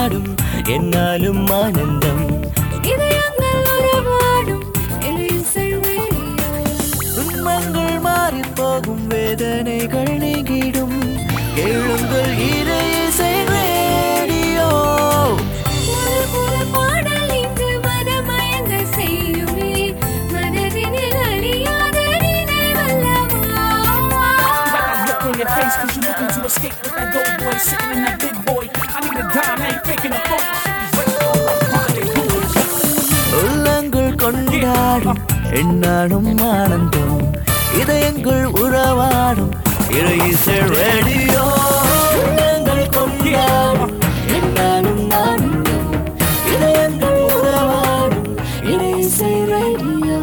கொண்டாடும் என்னாலும் ஆனந்தம் இதயங்கள் உறவாடும் இசை ரேடியோ துன்பங்கள் மாறி போகும் வேதனைகள் நீங்கிடும் கேளுங்கள் இறை இசை ரேடியோ ஒரு புது பாடல் இன்று மனமயங்க செய்யுமே மனதினில் அழியாத நினைவல்லவா Look on your face, cause you looking to escape with that dope boy sitting in that big boy. I need a dime, I ain't faking a funk. உள்ளங்கள் கொண்டாடும் என்னாலும் ஆனந்தம் இதயங்கள் உறவாடும் இறை இசை ரேடியோ உள்ளங்கள் கொண்டாடும் என்னாலும் ஆனந்தம் இதயங்கள் உறவாடும் இறை இசை ரேடியோ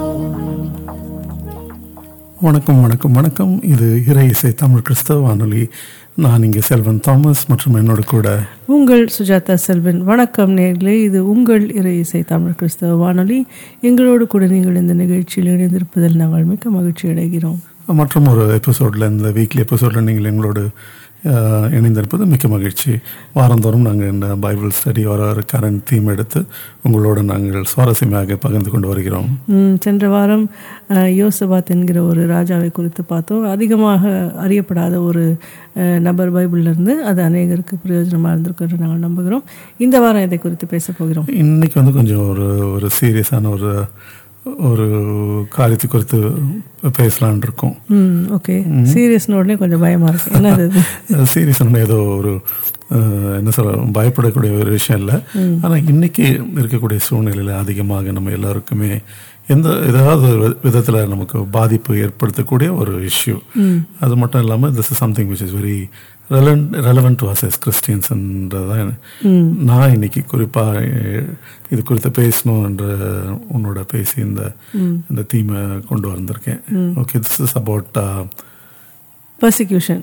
வணக்கம் வணக்கம் வணக்கம் இது இறை இசை தமிழ் கிறிஸ்தவ வானொலி நான் இங்கே செல்வன் தாமஸ் மற்றும் என்னோட கூட உங்கள் சுஜாதா செல்வன் வணக்கம் நேர்களே இது உங்கள் இறை இசை தமிழ் கிறிஸ்தவ வானொலி எங்களோடு கூட நீங்கள் இந்த நிகழ்ச்சியில் இணைந்திருப்பதில் நாங்கள் மிக்க மகிழ்ச்சி அடைகிறோம் மற்றும் ஒரு எபிசோடில் இந்த வீக்லி எபிசோடில் நீங்கள் எங்களோடு அஹ், இணைந்திருப்பது மிக்க மகிழ்ச்சி வாரந்தோறும் நாங்கள் இந்த பைபிள் ஸ்டடி ஒரு ஒரு கரண்ட் தீம் எடுத்து உங்களோடு நாங்கள் சுவாரஸ்யமாக பகிர்ந்து கொண்டு வருகிறோம் ம், சென்ற வாரம் அஹ், யோசபாத் என்கிற ஒரு ராஜாவை குறித்து பார்த்தோம் அதிகமாக அறியப்படாத ஒரு அஹ், நபர் பைபிள்ல இருந்து அது அநேகருக்கு பிரயோஜனமாக இருந்திருக்கும் என்று நாங்கள் நம்புகிறோம் இந்த வாரம் இதை குறித்து பேச போகிறோம் இன்னைக்கு வந்து கொஞ்சம் ஒரு ஒரு சீரியஸான ஒரு ஒரு காரியத்தை குறித்து பேசலான் இருக்கோம் ம் ஓகே சீரியஸ்னு உடனே கொஞ்சம் பயமா இருக்கு என்னது இது? சீரியஸான ஏதோ ஒரு அஹ், என்ன சொல்ற பயப்படக்கூடிய ஒரு விஷயம் இல்லை ஆனால் இன்னைக்கு இருக்கக்கூடிய சூழ்நிலையில் அதிகமாக நம்ம எல்லாருக்குமே எந்த ஏதாவது ஒரு விதத்தில் நமக்கு பாதிப்பு ஏற்படுத்தக்கூடிய ஒரு இஷ்யூ அது மட்டும் இல்லாமல் this is something which is very relevant relevant to us as கிறிஸ்டியன்ஸ்ன்றதான் நான் இன்னைக்கு குறிப்பாக இது குறித்து பேசணும் என்ற உன்னோட பேசி இந்த இந்த தீமை கொண்டு வந்திருக்கேன் okay this is about persecution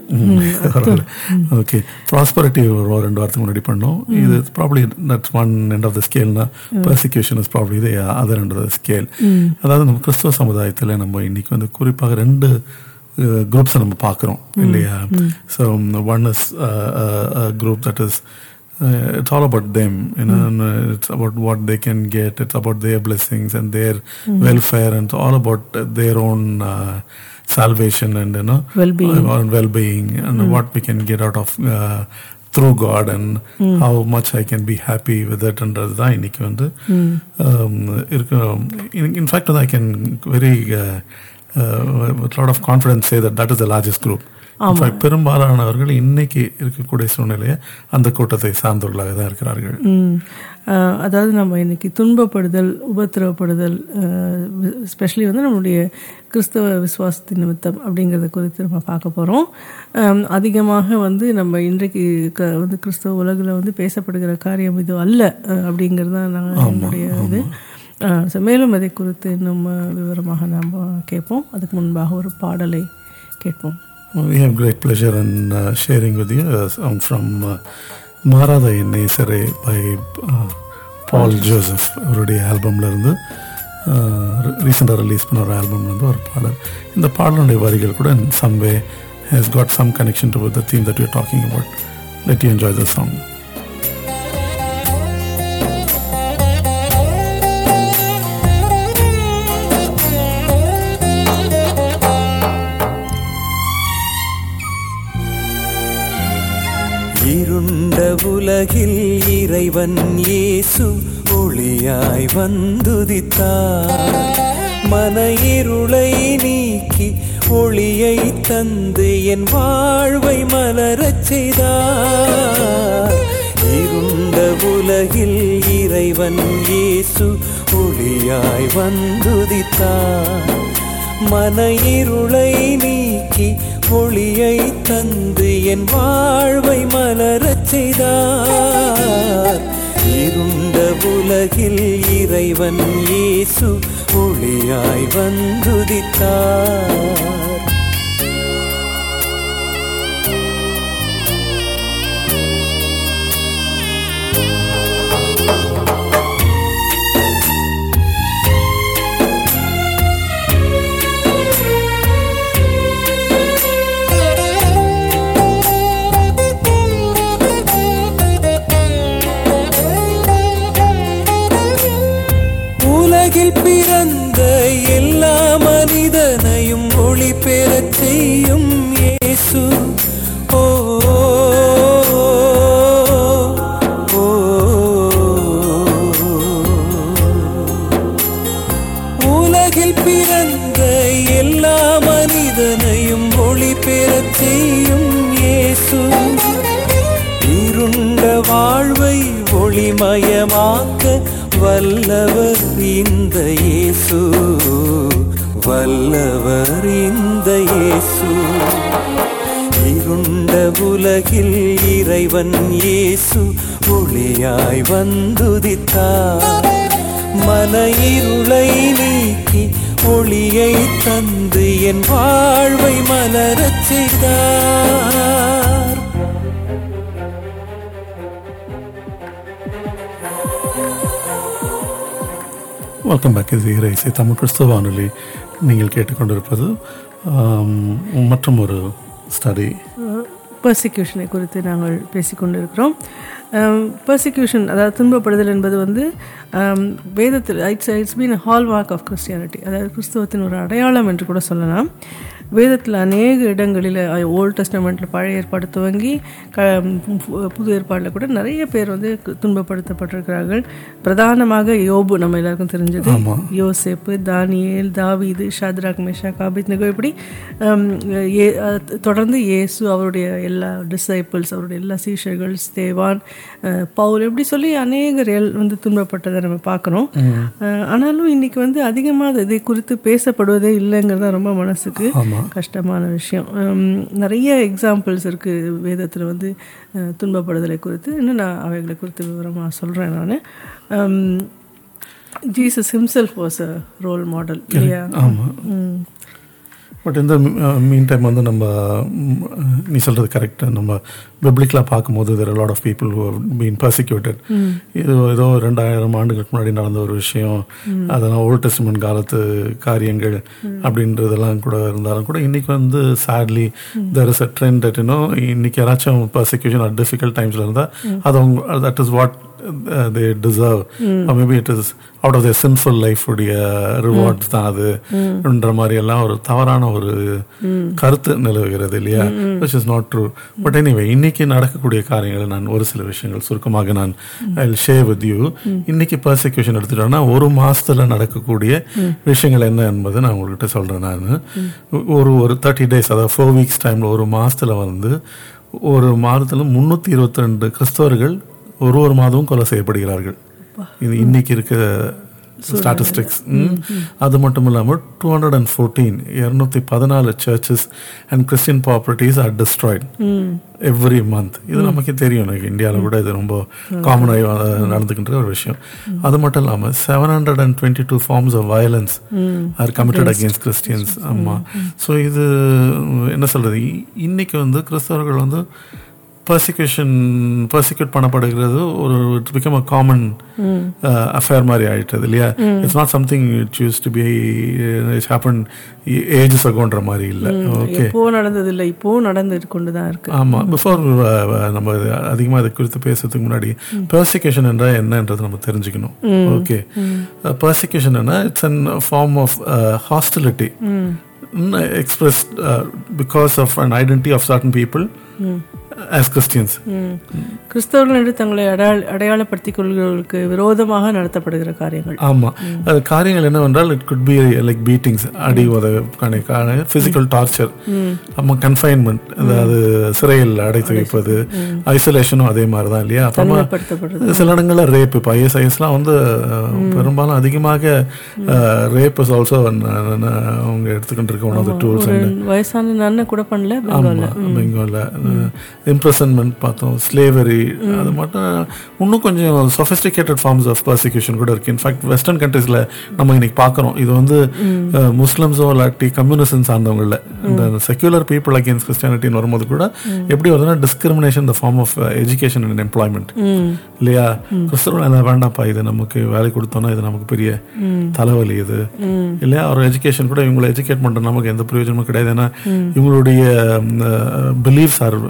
okay prosperity ஒரு ரெண்டு வாரத்துக்கு முன்னாடி பண்ணோம் இது probably that's one end of the ஸ்கேல்னா பர்சிக்யூஷன் இஸ் ப்ராப்ளி இது other end of the scale அதாவது நம்ம கிறிஸ்துவ சமுதாயத்தில் நம்ம இன்னைக்கு வந்து குறிப்பாக ரெண்டு குரூப்ஸை நம்ம பார்க்குறோம் இல்லையா so one is group that is uh, it's all about them you know and, uh, it's about what they can get it's about their blessings and their welfare and it's all about uh, their own uh, salvation and you know Well-being. uh, and well-being and what we can get out of uh, through God and how much I can be happy with it and தான் இன்னைக்கு வந்து um, இருக்கு in fact I can very with lot of confidence say that that is the largest group In fact, பெரும்பாலானவர்கள் இன்னைக்கு இருக்கக்கூடிய சூழ்நிலையை அந்த கூட்டத்தை சார்ந்தவர்களாக தான் இருக்கிறார்கள் ம். அஹ், அதாவது நம்ம இன்னைக்கு துன்பப்படுதல் உபத்திரவப்படுதல் ஸ்பெஷலி வந்து நம்மளுடைய கிறிஸ்தவ விசுவாசத்தின் நிமித்தம் அப்படிங்கிறத குறித்து நம்ம பார்க்க போகிறோம் அதிகமாக வந்து நம்ம இன்றைக்கு க வந்து கிறிஸ்தவ உலகில் வந்து பேசப்படுகிற காரியம் இது அல்ல அஹ், அப்படிங்கிறது தான் நாங்கள் என்னுடைய இது ஸோ மேலும் அதை குறித்து இன்னும் அஹ், விவரமாக நாம் கேட்போம் அதுக்கு முன்பாக ஒரு பாடலை கேட்போம் We have great pleasure in uh, sharing with you a song from uh, மாறாத என் நேசரே பை பால் ஜோசப் அவருடைய ஆல்பம்ல இருந்து ரீசெண்டாக ரிலீஸ் பண்ண ஒரு ஆல்பம்ல இருந்து ஒரு பாடல் இந்த பாடலுடைய வரிகள் கூட in some way has got some connection to the theme that we're talking about. Let you enjoy the song. இருண்ட உலகில் இறைவன் இயேசு ஒளியாய் வந்துதித்தார் மன இருளை நீக்கி ஒளியை தந்து என் வாழ்வை மலரச் செய்தார் இருண்ட உலகில் இறைவன் இயேசு ஒளியாய் வந்துதித்தார் மன இருளை நீக்கி ஒளியை தந்து என் வாழ்வை மலரச் செய்தார் இருண்ட உலகில் இறைவன் இயேசு ஒளியாய் வந்துதித்தார் உலகில் பிறந்த எல்லா மனிதனையும் ஒளி பெறச் செய்யும் இயேசு ஓ ஓ, உலகில் பிறந்த எல்லா மனிதனையும் ஒளி பெறச் செய்யும் இயேசு இருண்ட வாழ்வை ஒளிமயமாக்க வல்லவர் இந்த இயேசு வல்லவர் இந்த இயேசு இருண்ட உலகில் இறைவன் இயேசு ஒளியாய் வந்துதித்தார் மன இருளை நீக்கி ஒளியை தந்து என் வாழ்வை மலரச் செய்தார் வெல்கம் பேக் இது இறைசை தமிழ் கிறிஸ்துவ வானொலி நீங்கள் கேட்டுக்கொண்டிருப்பது ஆம், மற்றும் ஒரு ஸ்டடி பர்சிக்யூஷனை குறித்து நாங்கள் பேசிக்கொண்டிருக்கிறோம் பர்சிக்யூஷன் அதாவது துன்பப்படுதல் என்பது வந்து ஆம், வேதத்தில் it's it's been hallmark of Christianity அதாவது கிறிஸ்துவத்தின் ஒரு அடையாளம் என்று கூட சொல்லலாம் வேதத்தில் அநேக இடங்களில் ஓல்ட் டெஸ்டமெண்ட்டில் பழைய ஏற்பாடு துவங்கி க பு- புது ஏற்பாடில் கூட நிறைய பேர் வந்து கு- துன்பப்படுத்தப்பட்டிருக்கிறார்கள் பிரதானமாக யோபு நம்ம எல்லாருக்கும் தெரிஞ்சது யோசேப்பு தானியேல் தாவீது ஷாத்ராக் மேஷாக் ஆபித்நகோ இப்படி ஹம், ஏ- அஹ், தொடர்ந்து இயேசு அவருடைய எல்லா டிசைபிள்ஸ் அவருடைய எல்லா சீஷர்கள் ஸ்தேவான் அஹ், பவுல் இப்படி சொல்லி அநேகர் எல் வந்து துன்பப்பட்டதை நம்ம பார்க்குறோம் ஆனாலும் இன்னைக்கு வந்து அதிகமாக இதை குறித்து பேசப்படுவதே இல்லைங்கிறது தான் ரொம்ப மனசுக்கு கஷ்டமான விஷயம் ஹம், நிறைய எக்ஸாம்பிள்ஸ் இருக்குது வேதத்தில் வந்து அஹ், துன்பப்படுதலை குறித்து இன்னும் நான் அவைகளை குறித்து விவரமாக சொல்கிறேன் நான் Jesus himself was a role model இல்லையா ம். பட் இந்த மீன் டைம் வந்து நம்ம ம், நீ சொல்கிறது கரெக்டு நம்ம பிப்ளிக்கலாக பார்க்கும்போது there lot of people who been persecuted இது ஏதோ ரெண்டாயிரம் ஆண்டுகளுக்கு முன்னாடி நடந்த ஒரு விஷயம் அதெல்லாம் ஓல்ட் டெஸ்ட்மெண்ட் காலத்து காரியங்கள் அப்படின்றதெல்லாம் கூட இருந்தாலும் கூட இன்னைக்கு வந்து sadly there is a trend that இன்னும் இன்னைக்கு யாராச்சும் பர்சிக்யூஷன் அட் டிஃபிகல்ட் டைம்ஸில் இருந்தால் அது அவங்க that is what they deserve maybe it is out of the sinful life உடைய ரிவார்ட்ஸ் தான் அதுன்ற மாதிரி எல்லாம் ஒரு தவறான ஒரு கருத்து நிலவுகிறது இல்லையா which is not true but anyway இன்னைக்கு நடக்கக்கூடிய காரியங்களை நான் ஒரு சில விஷயங்கள் சுருக்கமாக நான் ஐ ஷே வித் யூ இன்னைக்கு பர்சிக்யூஷன் எடுத்துட்டோம்னா ஒரு மாசத்துல நடக்கக்கூடிய விஷயங்கள் என்ன என்பதை நான் உங்கள்கிட்ட சொல்றேன் நான் ஒரு ஒரு தேர்ட்டி டேஸ் அதாவது ஃபோர் வீக்ஸ் டைம்ல ஒரு மாசத்துல வந்து ஒரு மாதத்துல முன்னூத்தி இருபத்தி ரெண்டு கிறிஸ்தவர்கள் ஒரு ஒரு மாதமும் கொலை செய்யப்படுகிறார்கள் இது இன்னைக்கு இருக்க ஸ்டாட்டிஸ்டிக்ஸ் அது மட்டும் இல்லாமல் டூ ஹண்ட்ரட் அண்ட் ஃபோர்டீன் இரநூத்தி பதினாலு churches and Christian properties are destroyed every month இது நமக்கு தெரியும் எனக்கு இந்தியாவில் கூட இது ரொம்ப காமனாக நடந்துக்கின்ற ஒரு விஷயம் அது மட்டும் இல்லாமல் seven hundred and twenty two forms of violence are committed against Christians ஆமாம் ஸோ இது என்ன சொல்றது இ- இன்னைக்கு வந்து கிறிஸ்தவர்கள் வந்து பர்சிக்யூஷன் பர்சிக்யூட் பண்ணப்படுகிறது ஒரு it's become a common affair மாதிரி ஆயிட்டது இல்லையா it's not something it used to be it's happen ages அகோன்ற மாதிரி இல்லை ஓகே எப்போ நடந்தது இல்லை இப்போ நடந்துட்டு கொண்டு தான் இருக்கு ஆமா பிஃபோர் நம்ம இது அதிகமா இதை குறித்து பேசுறதுக்கு முன்னாடி பெர்சிகேஷன் என்றால் என்னன்றது நம்ம தெரிஞ்சுக்கணும் ஓகே பெர்சிகேஷன் என்ன it's an form of hostility expressed uh, because of an identity of certain people as Christians. ம். கிறிஸ்தவர்கள் என்று தங்களை அடையாள அடையாளப்படுத்திக் கொள்கிறவர்களுக்கு விரோதமாக நடத்தப்படுகிற காரியங்கள் ஆமா அது காரியங்கள் என்னவென்றால் it could be like beatings அடி உத பிசிக்கல் டார்ச்சர் ஆமா கன்ஃபைன்மெண்ட் அதாவது சிறையில் அடைத்து வைப்பது ஐசோலேஷனும் அதே மாதிரி தான் இல்லையா அப்புறமா தனிமைப்படுத்தப்படுறது சில இடங்கள்ல ரேப் இப்போ ஐஎஸ்ஐஎஸ்லாம் வந்து அஹ், பெரும்பாலும் அதிகமாக ரேப் இஸ் ஆல்சோ அவங்க எடுத்துக்கிட்டு இருக்க ஒன் ஆஃப் த டூல்ஸ் ஒரு வயசான அண்ணன் கூட பண்ணல பெங்கால்ல பெங்காலில் இம்ப்ரெசன்மெண்ட் பார்த்தோம் ஸ்லேவரி அது மட்டும் இன்னும் கொஞ்சம் சொஃபிஸ்டிகேட்டட் ஃபார்ம்ஸ் ஆஃப் பர்சிக்யூஷன் கூட இருக்கு இன்ஃபேக்ட் வெஸ்டர்ன் கண்ட்ரீஸ்ல நம்ம இன்னைக்கு பார்க்குறோம் இது வந்து அஹ், முஸ்லிம்ஸோ இல்லாட்டி கம்யூனிசம் சார்ந்தவங்கள இந்த செக்யூலர் பீப்புள் அகேன்ஸ்ட் கிறிஸ்டியானிட்டின்னு வரும்போது கூட எப்படி வருதுன்னா டிஸ்கிரிமினேஷன் இந்த form of education and employment இல்லையா கிறிஸ்தவர்கள் என்ன வேண்டாம்ப்பா இது நமக்கு வேலை கொடுத்தோம்னா இது நமக்கு பெரிய தலைவலி இது இல்லையா ஒரு எஜுகேஷன் கூட இவங்களை எஜுகேட் பண்ற நமக்கு எந்த பிரயோஜனமும் கிடையாது ஏன்னா இவங்களுடைய பிலீஃப்ஸ் ஆர் வெரி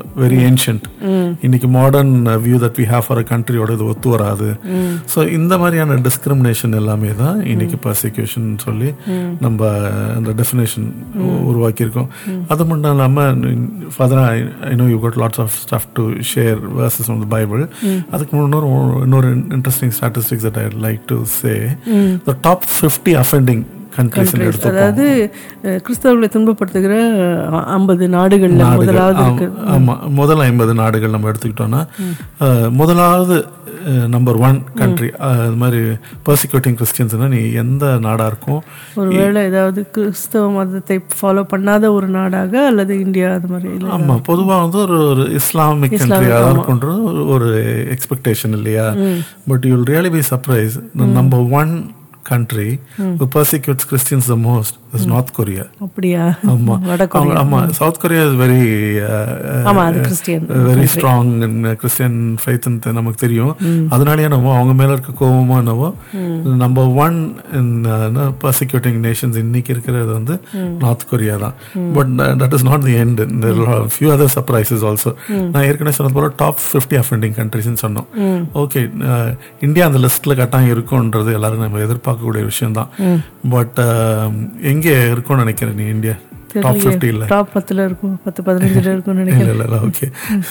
ஏன்ஷியன்ட் இன்னைக்கு modern view that we have for a கண்ட்ரியோட இது ஒத்து வராது ஸோ இந்த மாதிரியான டிஸ்கிரிமினேஷன் எல்லாமே தான் இன்னைக்கு பர்சிக்யூஷன் சொல்லி நம்ம அந்த டெஃபினேஷன் உருவாக்கியிருக்கோம் அது மட்டும் இல்லாமல் father I know you got lots of stuff to share verses on the Bible அதுக்கு இன்னொரு இன்னொரு interesting statistics that I like to say the top fifty offending countries எடுத்துப்போம் அதாவது அஹ், கிறிஸ்தவர்களை துன்பப்படுத்துகிற ஐம்பது நாடுகள்ல நாடுகள். முதலாவது ஆம், இருக்கு ஆமா முதல் ஐம்பது நாடுகள் நம்ம எடுத்துக்கிட்டோம்னா அஹ், முதலாவது நம்பர் ஒன் கண்ட்ரி அது மாதிரி பர்சிக்யூட்டிங் கிறிஸ்டியன்ஸ்னா நீ எந்த நாடா இருக்கும் ஒருவேளை ஏதாவது கிறிஸ்தவ மதத்தை ஃபாலோ பண்ணாத ஒரு நாடாக அல்லது இந்தியா அது மாதிரி இல்லை ஆமா பொதுவா வந்து ஒரு ஒரு இஸ்லாமிக் கண்ட்ரியா தான் இருக்குன்றது ஒரு- ஒரு எக்ஸ்பெக்டேஷன் இல்லையா but you'll really be surprise number one country persecutes Christians the most is North Korea அப்படியா ஆமா வட அவங்க- ஆமா சவுத் கொரியா இஸ் வெரி ஆமா, அது Christian very strong Christian faith நமக்கு தெரியும் அதனாலயே என்னவோ அவங்க மேல இருக்க கோபமோ என்னவோ நம்பர் ஒன் பர்சிக்யூட்டிங் நேஷன்ஸ் இன்னைக்கு இருக்கிறது வந்து நார்த் கொரியா தான் but that is not the end few other surprises also நான் ஏற்கனவே சொன்னது போல டாப் ஃபிஃப்டி அஃபெண்டிங் கண்ட்ரிஸ்னு சொன்னோம் ஓகே இந்தியா அந்த லிஸ்ட்ல கட்டாயம் இருக்கும்ன்றது எல்லாரும் நம்ம எதிர்பார்க்கக்கூடிய விஷயம் தான் பட் எங்கே இருக்கும்னு நினைக்கிறேன் நீ இந்தியா டாப் ஃபிஃப்டி இல்லை டாப் பத்துல இருக்கும் பத்து பதினஞ்சுல இருக்கும்னு இல்ல நினைக்கிறேன் இல்ல இல்ல ஓகே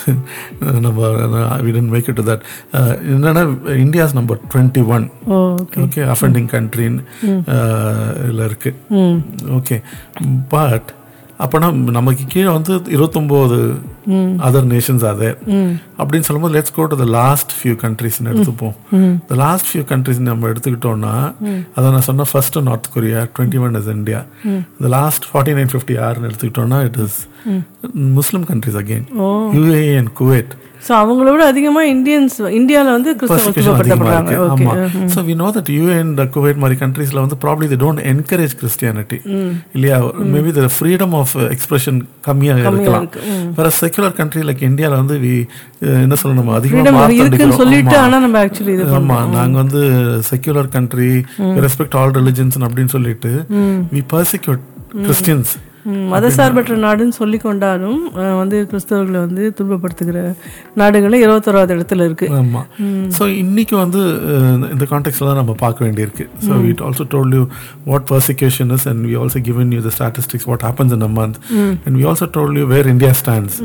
நம்ம we tend make it to that என்னன்னா India's number twenty one oh okay offending கண்ட்ரின்னு இதில் இருக்கு ஓகே பட் அப்போனா நமக்கு கீழே வந்து இருபத்தொம்போது அதர் நேஷன்ஸ் அதே அப்படின்னு சொல்லும்போது let's go to the last few கண்ட்ரிஸ்னு எடுத்துப்போம் த லாஸ்ட் ஃபியூ கண்ட்ரிஸ் நம்ம எடுத்துக்கிட்டோம்னா அதை நான் சொன்ன first North Korea twenty one is India the last forty nine fifty ஆறுன்னு எடுத்துக்கிட்டோம்னா it is Muslim countries again UAE and Kuwait so அவங்கள விட அதிகமா இந்தியன்ஸ் இந்தியால வந்து கிறிஸ்தவ persecution அதிகமா துன்பப்படுத்தப்படுறாங்க இருக்கு ஓகே ஆமா so we know that UAE and Kuwait மாதிரி கண்ட்ரீஸ்ல வந்து probably they don't encourage Christianity இல்லையா maybe the freedom of expression கம்மியாக இருக்கலாம் வேற செக்குலர் கண்ட்ரி லைக் இந்தியால வந்து we, அஹ், என்ன சொல்லணும் நம்ம அதிகமா ஃப்ரீடம் மார்க் இருக்குன்னு சொல்லிட்டு அடிக்கிறோம் ஆனா நம்ம ஆக்சுவலி இது ஆமா நாங்க வந்து secular country respect all religions அப்படின்னு சொல்லிட்டு வி பர்சிக்யூட் கிறிஸ்டியன்ஸ் ம், மதசார்பற்ற நாடுன்னு சொல்லி கொண்டாலும் அஹ், வந்து கிறிஸ்தவர்களை வந்து துன்பப்படுத்துகிற நாடுகளில் இருபத்தோராவது இடத்துல இருக்கு ஆமா ஸோ இன்னைக்கு வந்து அஹ், இந்த கான்டெக்ட்ல தான் நம்ம பார்க்க வேண்டியிருக்கு so it also told you what persecution is and we also given you the statistics what happens in a month and we also told you where India stands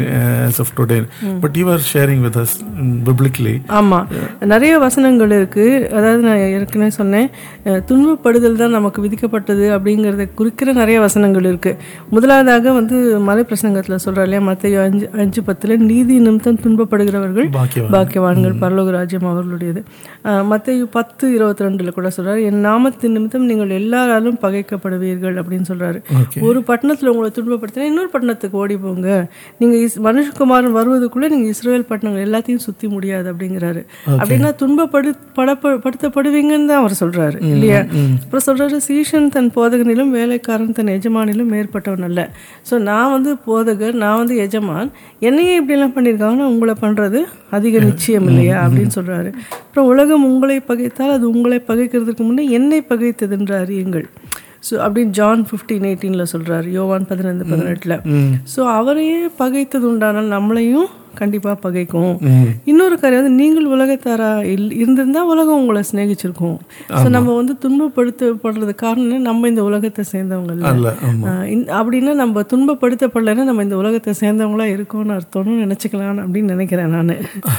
as of today but you are sharing with us biblically ஆமா நிறைய வசனங்கள் இருக்கு அதாவது நான் ஏற்கனவே சொன்னேன் அஹ், துன்பப்படுதல் தான் நமக்கு விதிக்கப்பட்டது அப்படிங்கறத குறிக்கிற நிறைய வசனங்கள் இருக்கு முதலாவதாக வந்து மலை பிரசங்கத்துல சொல்றாரு இல்லையா மத்திய அஞ்சு அஞ்சு பத்துல நீதி நிமித்தம் துன்பப்படுகிறவர்கள் பாக்கியவான். பாக்கியவான்கள் பரலோக ராஜ்யம் அவர்களுடையது மத்திய பத்து இருபத்தி ரெண்டுல கூட சொல்றாரு என் நாமத்தின் நிமித்தம் நீங்கள் எல்லாராலும் பகைக்கப்படுவீர்கள் அப்படின்னு சொல்றாரு ஒரு பட்டணத்துல உங்களை துன்பப்படுத்தினா இன்னொரு பட்டணத்துக்கு ஓடி போங்க நீங்க இஸ்- மனுஷகுமாரன் வருவதுக்குள்ள நீங்க இஸ்ரேல் பட்டணங்கள் எல்லாத்தையும் சுத்தி முடியாது அப்படிங்கிறாரு அப்படின்னா துன்பப்படு படப்ப- படுத்தப்படுவீங்கன்னு தான் அவர் சொல்றாரு இல்லையா அப்புறம் சொல்றாரு சீஷன் தன் போதகனிலும் வேலைக்காரன் தன் எஜமானிலும் மேற்பட்டவன் அல்ல ஸோ நான் வந்து போதகர் நான் வந்து எஜமான் என்னையே இப்படிலாம் பண்ணியிருக்காங்கன்னா உங்களை பண்றது அதிக நிச்சயம் இல்லையா அப்படின்னு சொல்றாரு அப்புறம் உலகம் உங்களை பகைத்தால் அது உங்களை பகைக்கிறதுக்கு முன்னே என்னை பகைத்ததென்று அறியுங்கள் ஸோ அப்படின்னு ஜான் ஃபிஃப்டீன் எயிட்டீனில் சொல்றாரு யோவான் பதினைந்து பதினெட்டில் ஸோ அவரையே பகைத்தது உண்டானால் நம்மளையும் கண்டிப்பாக பகைக்கும் இன்னொரு காரியம் வந்து நீங்கள் உலகத்தாரா இல் இருந்திருந்தா உலகம் உங்களை சிநேகிச்சிருக்கும் ஸோ நம்ம வந்து துன்பப்படுத்தப்படுறது காரணம் நம்ம இந்த உலகத்தை சேர்ந்தவங்க இல்ல. அல்ல ஆமா ஆஹ் இந்த- அப்படின்னா நம்ம துன்பப்படுத்தப்படலைன்னா நம்ம இந்த உலகத்தை சேர்ந்தவங்களா இருக்கோம்னு அர்த்தம்னு நினைச்சுக்கலாம் அப்படின்னு நினைக்கிறேன் நான்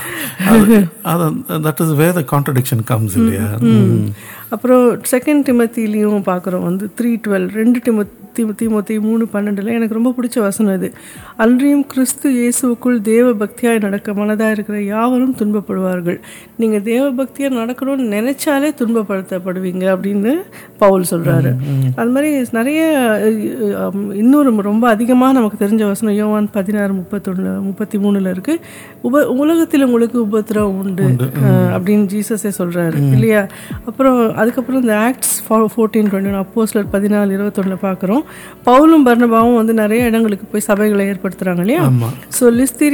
that is where the contradiction comes இல்லையா ம். அப்புறம் செகண்ட் டிமத்திலையும் பார்க்குறோம் வந்து த்ரீ டுவெல் ரெண்டு டிம தீமத்தி மூணு பன்னெண்டுல எனக்கு ரொம்ப பிடிச்ச வசனம் இது அன்றியும் கிறிஸ்து இயேசுவுக்குள் தேவ பக்தியாய் நடக்க மனதாக இருக்கிற யாவரும் துன்பப்படுவார்கள் நீங்கள் தேவ பக்தியாக நடக்கணும்னு நினைச்சாலே துன்பப்படுத்தப்படுவீங்க அப்படின்னு பவுல் சொல்றாரு அது மாதிரி நிறைய அஹ், இன்னொரு ரொம்ப அதிகமாக நமக்கு தெரிஞ்ச வசனம் யோவான் பதினாறு முப்பத்தொன்னு முப்பத்தி மூணுல இருக்கு உப உலகத்தில் உங்களுக்கு உபத்திரவம் உண்டு அஹ், அப்படின்னு ஜீசஸே சொல்றாரு இல்லையா அப்புறம் அதுக்கப்புறம் இந்த ஆக்ட்ஸ் ஃபோர்டீன் டுவெண்ட்டி ஒன் அப்போஸ்லர் பதினாலு இருபத்தொன்னில் பார்க்குறோம் பவுலும் பர்ணபாவும் வந்து நிறைய இடங்களுக்கு போய் சபைகளை ஏற்படுத்துறாங்க இல்லையா ஸோ லிஸ்திரியா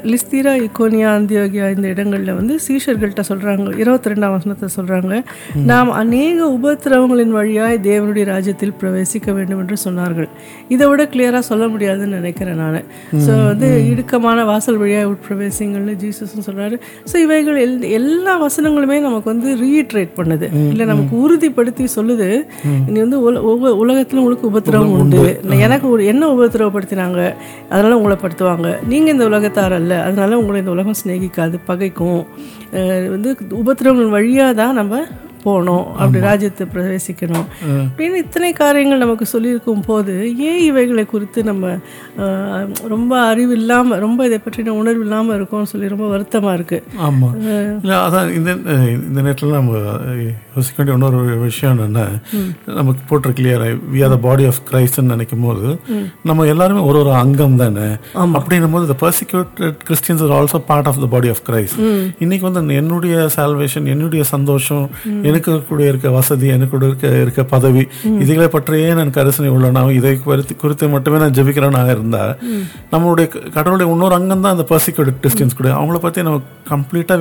லிஸ்தீரா இக்கோனியா அந்தியோகியா இந்த இடங்களில் வந்து சீஷர்கள்ட்ட சொல்கிறாங்க இருபத்தி ரெண்டாம் வசனத்தை சொல்கிறாங்க நாம் அநேக உபத்திரவங்களின் வழியாய் தேவனுடைய ராஜ்யத்தில் பிரவேசிக்க வேண்டும் என்று சொன்னார்கள் இதை விட கிளியராக சொல்ல முடியாதுன்னு நினைக்கிறேன் நான் ஸோ வந்து இடுக்கமான வாசல் வழியாக உட்பிரவேசிங்கள்னு ஜீசஸும் சொல்கிறாரு ஸோ இவைகள் எல் எல்லா வசனங்களுமே நமக்கு வந்து ரீட்ரேட் பண்ணுது இல்லை நமக்கு உறுதிப்படுத்தி சொல்லுது நீ வந்து உல ஒவ்வொரு உலகத்திலும் உங்களுக்கு உபத்திரவம் உண்டு எனக்கு ஒரு என்ன உபத்திரவப்படுத்தினாங்க அதனால உங்களை படுத்துவாங்க நீங்கள் இந்த உலகத்தார் அல்ல அதனால உங்களை இந்த உலகம் சிநேகிக்காது பகைக்கும் அஹ் வந்து உபத்திரவங்கள் வழியாக தான் நம்ம போகணும் அப்படி ராஜ்யத்தை பிரவேசிக்கணும் அப்படின்னு இத்தனை காரியங்கள் நமக்கு சொல்லியிருக்கும் போது ஏன் இவைகளை குறித்து நம்ம அஹ், ரொம்ப அறிவு இல்லாமல் ரொம்ப இதை பற்றின உணர்வு இல்லாமல் இருக்கோம்னு சொல்லி ரொம்ப வருத்தமாக இருக்குது ஆமாம் இல்லை அதான் இந்த அஹ், இந்த நேரத்தில் நம்ம அஹ், யோசிக்க வேண்டிய இன்னொரு விஷயம் என்னென்னா நமக்கு போட்டு clear we are the body of கிரைஸ்ட்னு நினைக்கும் போது நம்ம எல்லாருமே ஒரு ஒரு அங்கம் தானே அப்படின்னும் போது the persecuted Christians are also part of the body of Christ இன்னைக்கு வந்து என்னுடைய சால்வேஷன் என்னுடைய சந்தோஷம் எனக்கு கூட இருக்க வசதி எனக்கு கூட இருக்க இருக்க பதவி இதுகளை பற்றியே நான் கரிசனை உள்ளனாவும் இதை குறித்து குறித்து மட்டுமே நான் ஜெபிக்கிறேனாக இருந்தா நம்மளுடைய க- கடவுளுடைய இன்னொரு அங்கம் தான் அந்த பர்சிக்யூட்டட் கிறிஸ்டியன்ஸ் கூட அவங்கள பத்தி நம்ம கம்ப்ளீட்டா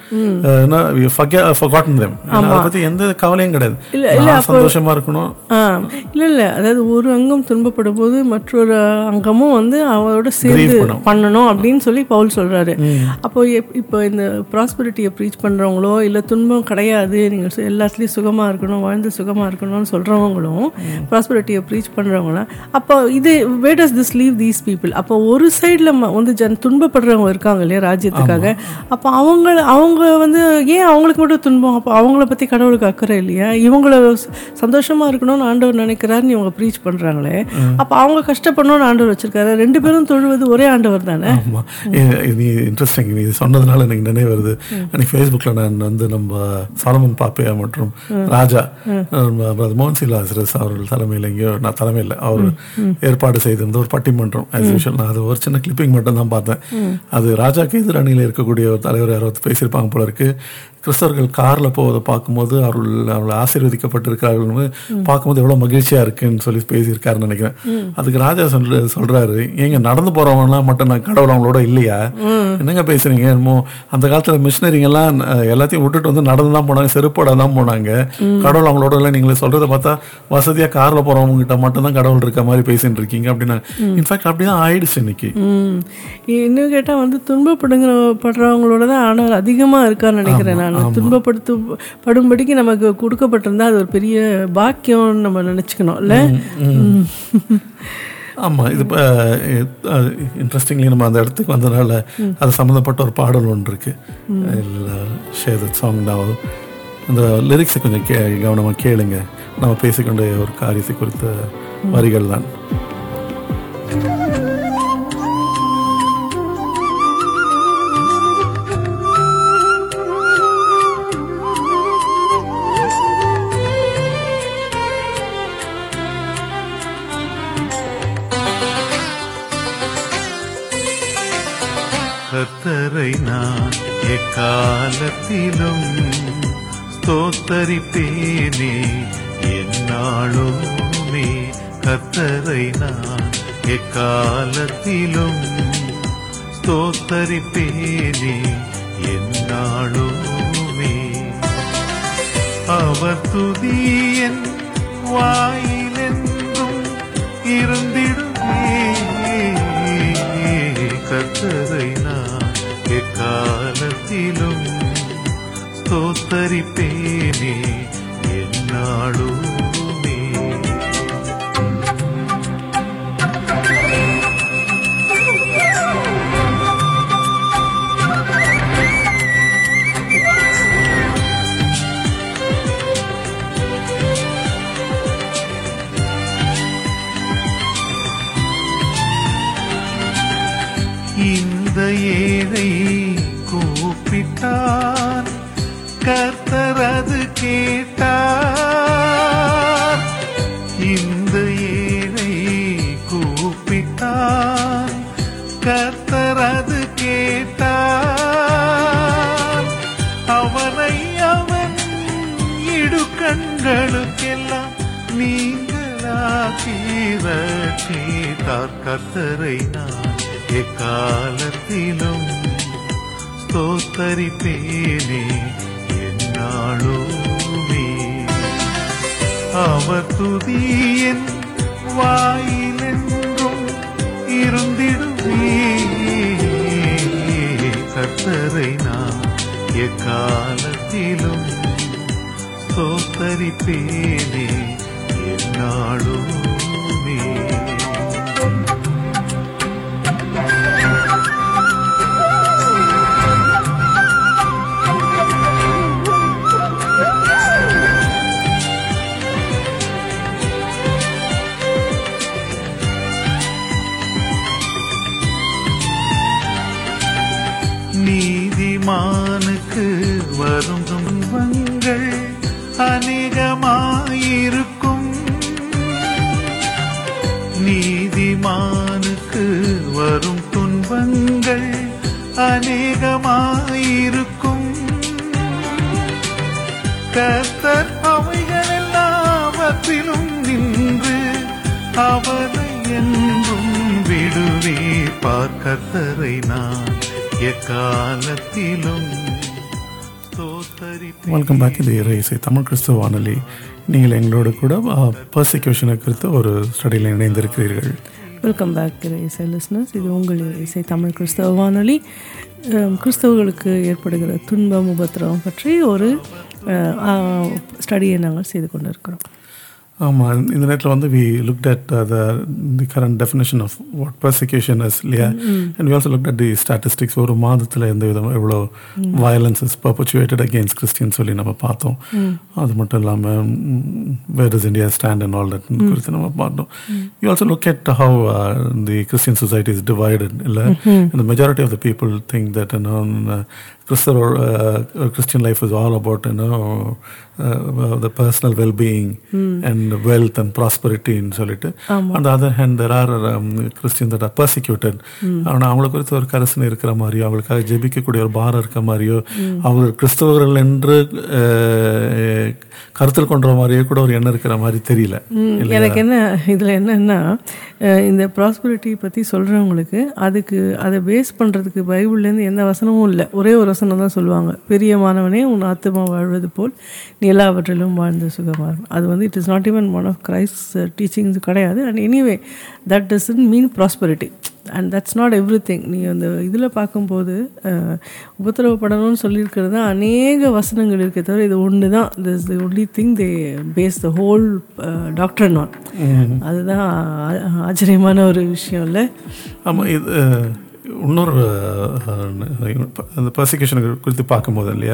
ஃபர்காட்டன் தேம் அதை பத்தி எந்த கவலையும் கிடையாது நான் சந்தோஷமா இருக்கணும் ஆ இல்லை இல்லை அதாவது ஒரு அங்கம் துன்பப்படும் போது மற்றொரு அங்கமும் வந்து அவரோட சேர்ந்து பண்ணணும். பண்ணணும் அப்படின்னு சொல்லி பவுல் சொல்றாரு அப்போ எப்- இப்போ இந்த ப்ராஸ்பரிட்டியை ப்ரீச் பண்றவங்களோ இல்லை துன்பம் கிடையாது நீங்கள் சு- எல்லாத்துலேயும் சுகமா இருக்கணும் வாழ்ந்து சுகமா இருக்கணும்னு சொல்றவங்களும் ப்ராஸ்பரிட்டியை ப்ரீச் பண்றவங்களாம் அப்போ இது what does this leave these people அப்போ ஒரு சைடில் வந்து ஜன் துன்பப்படுறவங்க இருக்காங்க இல்லையா ராஜ்யத்துக்காக அப்போ அவங்க அவங்க வந்து ஏன் அவங்களுக்கு மட்டும் துன்பம் அப்போ அவங்கள பற்றி கடவுளுக்கு அக்கறை இல்லையா இவங்கள ச- சந்தோஷமா இருக்கணும்னு ஆண்டவர் நினைக்கிறாருன்னு இவங்க ப்ரீச் பண்றாங்களே அப்போ அவங்க கஷ்டப்படணும்னு ஆண்டவர் வச்சிருக்காரு ரெண்டு பேரும் தொழுவது ஒரே ஆண்டவர் தானே ஆமா ஏ- இது இன்ட்ரெஸ்டிங் நீ சொன்னதுனால எனக்கு நினைவு வருது அன்னைக்கு ஃபேஸ்புக்கில் நான் வந்து நம்ம சாலமன் பாப்பையா மற்றும் ராஜா நம்ம மோகன் சிலாசரஸ் அவர்கள் தலைமையில் எங்கேயோ நான் தலைமையில் அவர் ஏற்பாடு செய்திருந்த ஒரு பட்டிமன்றம் ஆஸ் யூஷுவல் நான் அது ஒரு சின்ன கிளிப்பிங் மட்டும் தான் பார்த்தேன் அது ராஜாக்கு எதிர் அணியில் இருக்கக்கூடிய ஒரு தலைவர் யாரோ பேசியிருப்பாங்க போல இருக்கு கிறிஸ்தவர்கள் காரில் போவதை பார்க்கும்போது அவர்கள் அவளை ஆசீர்வதிக்கப்பட்டிருக்கார்கள் பார்க்கும்போது எவ்வளோ மகிழ்ச்சியாக இருக்குன்னு சொல்லி பேசியிருக்காருன்னு நினைக்கிறேன் அதுக்கு ராஜா சொல்ற சொல்றாரு ஏங்க நடந்து போறவங்கலாம் மட்டும் நான் கடவுள் அவங்களோட இல்லையா என்னங்க பேசுறீங்க என்னமோ அந்த காலத்தில் மிஷினரிங்கெல்லாம் அஹ், எல்லாத்தையும் விட்டுட்டு வந்து நடந்து தான் போனாங்க செருப்போட தான் போனாங்க கடவுள் அவங்களோட இல்லை நீங்களே சொல்றதை பார்த்தா வசதியாக காரில் போறவங்க கிட்ட மட்டும் தான் கடவுள் இருக்க மாதிரி பேசிட்டு இருக்கீங்க அப்படின்னா இன்ஃபேக்ட் அப்படிதான் ஆயிடுச்சு இன்னைக்கு ம் இன்னும் கேட்டால் வந்து துன்பப்படுங்கிற படுறவங்களோட தான் ஆண்டவர் அதிகமாக இருக்கான்னு நினைக்கிறேன் நான் துன்பப்படுத்து படும்படிக்கு நமக்கு கொடுக்கப்பட்டிருந்தா அது ஒரு பெரிய பாக்கியம்னு நம்ம நினச்சிக்கணும் இல்லை ஆமா இது இன்ட்ரெஸ்டிங்லி நம்ம அந்த இடத்துக்கு வந்தனால அது சம்மந்தப்பட்ட ஒரு பாடல் ஒன்று இருக்கு ஷேர் சாங் நான் இந்த லிரிக்ஸை கொஞ்சம் கே கவனமாக கேளுங்க நம்ம பேசிக்கொண்ட ஒரு காரியத்தை குறித்த வரிகள் தான் கர்த்தரை நான் எக்காலத்திலும் ஸ்தோத்தரிப்பேனே என்னாலுமே கர்த்தரை நான் எக்காலத்திலும் ஸ்தோத்தரிப்பேனே என்னாலுமே அவர் துதியன் வாயிலென்றும் இருந்திடுமே கர்த்தரை நான் எக்காலத்திலும் ஸ்தோத்தரிப்பேனே என்னாலுமே இந்த ஏழை கூப்பிட்டார் கர்த்தரது கேட்டார் இந்த ஏழை கூப்பிட்டார் கர்த்தரது கேட்டார் அவனை அவன் இடுக்கண்களுக்கெல்லாம் நீங்களாக்கி ரட்சித்தார் கர்த்தரை நான் எக்காலத்திலும் ஸ்தோத்தரிப்பேனே என்னாலுமே அவர் துதியின் வாயிலென்றும் இருந்திடுவே கர்த்தரை நான் எக்காலத்திலும் ஸ்தோத்தரிப்பேனே என்னாலுமே நீதிமானுக்கு வரும் துன்பங்கள் அநேகமாயிருக்கும் நீதிமானுக்கு வரும் துன்பங்கள் அநேகமாயிருக்கும் கர்த்தர் அவைகள் எல்லாவற்றிலும் நின்று அவனை என்றும் விடுவே பார்க்கத்தரை நான் எக்காலத்திலும் ஸ்தோத்தரிப்பேன். வெல்கம் பேக் இது இறை இசை தமிழ் கிறிஸ்துவ வானொலி நீங்கள் எங்களோட கூட பர்சிக்யூஷனை குறித்து ஒரு ஸ்டடியில் இணைந்திருக்கிறீர்கள் வெல்கம் பேக் இசை லிஸ்னஸ் இது உங்கள் இசை தமிழ் கிறிஸ்தவ வானொலி அஹ், கிறிஸ்தவர்களுக்கு ஏற்படுகிற துன்பம் உபத்திரவம் பற்றி ஒரு ஸ்டடியை நாங்கள் செய்து கொண்டிருக்கிறோம் ஆமாம் இந்த நேரத்தில் வந்து we looked at the the current definition of what persecution is இல்லையா and we also looked at the statistics ஒரு மாதத்தில் எந்த விதம் எவ்வளோ violence is perpetuated against Christian சொல்லி நம்ம பார்த்தோம் அது மட்டும் இல்லாமல் where is India stand and all that குறித்து நம்ம பார்த்தோம் you also look at how the Christian society is divided இல்லை the majority of the people think that you know uh, Christian or uh, Christian life is all about you know uh, the personal well-being and wealth and prosperity ன்னு சொல்லிட்டு on the other hand there are um, Christians that are persecuted ஆனால் அவங்களை குறித்து ஒரு கரிசனை இருக்கிற மாதிரியோ அவங்களுக்காக ஜெபிக்கக்கூடிய ஒரு பாரம் இருக்க மாதிரியோ அவங்க கிறிஸ்தவர்கள் என்று uh, கருத்தில் கொண்ட மாதிரியே கூட ஒரு எண்ணம் இருக்கிற மாதிரி தெரியல எனக்கு என்ன இதில் என்னன்னா அஹ், இந்த ப்ராஸ்பரிட்டி பற்றி சொல்கிறவங்களுக்கு அதுக்கு அதை பேஸ் பண்ணுறதுக்கு பைபிள்லேருந்து எந்த வசனமும் இல்லை ஒரே ஒரு வசனம் தான் சொல்லுவாங்க பெரிய மாணவனே உன் ஆத்துமா வாழ்வது போல் நீ எல்லாவற்றிலும் வாழ்ந்து சுகமாக அது வந்து it is not even one of Christ teachings கிடையாது and anyway that doesn't mean prosperity and that's not everything நீ அந்த இதில் பார்க்கும்போது அஹ், உபத்திரவப்படணும்னு சொல்லியிருக்கிறது தான் அநேக வசனங்கள் இருக்கே தவிர இது ஒன்று தான் this the only thing they base the whole doctor on அதுதான் ஆ- ஆச்சரியமான ஒரு விஷயம் இல்லை ஆமாம் இது அஹ், இன்னொரு அஹ், அந்த பர்சிக்யூஷன் குறித்து பார்க்கும்போது இல்லையா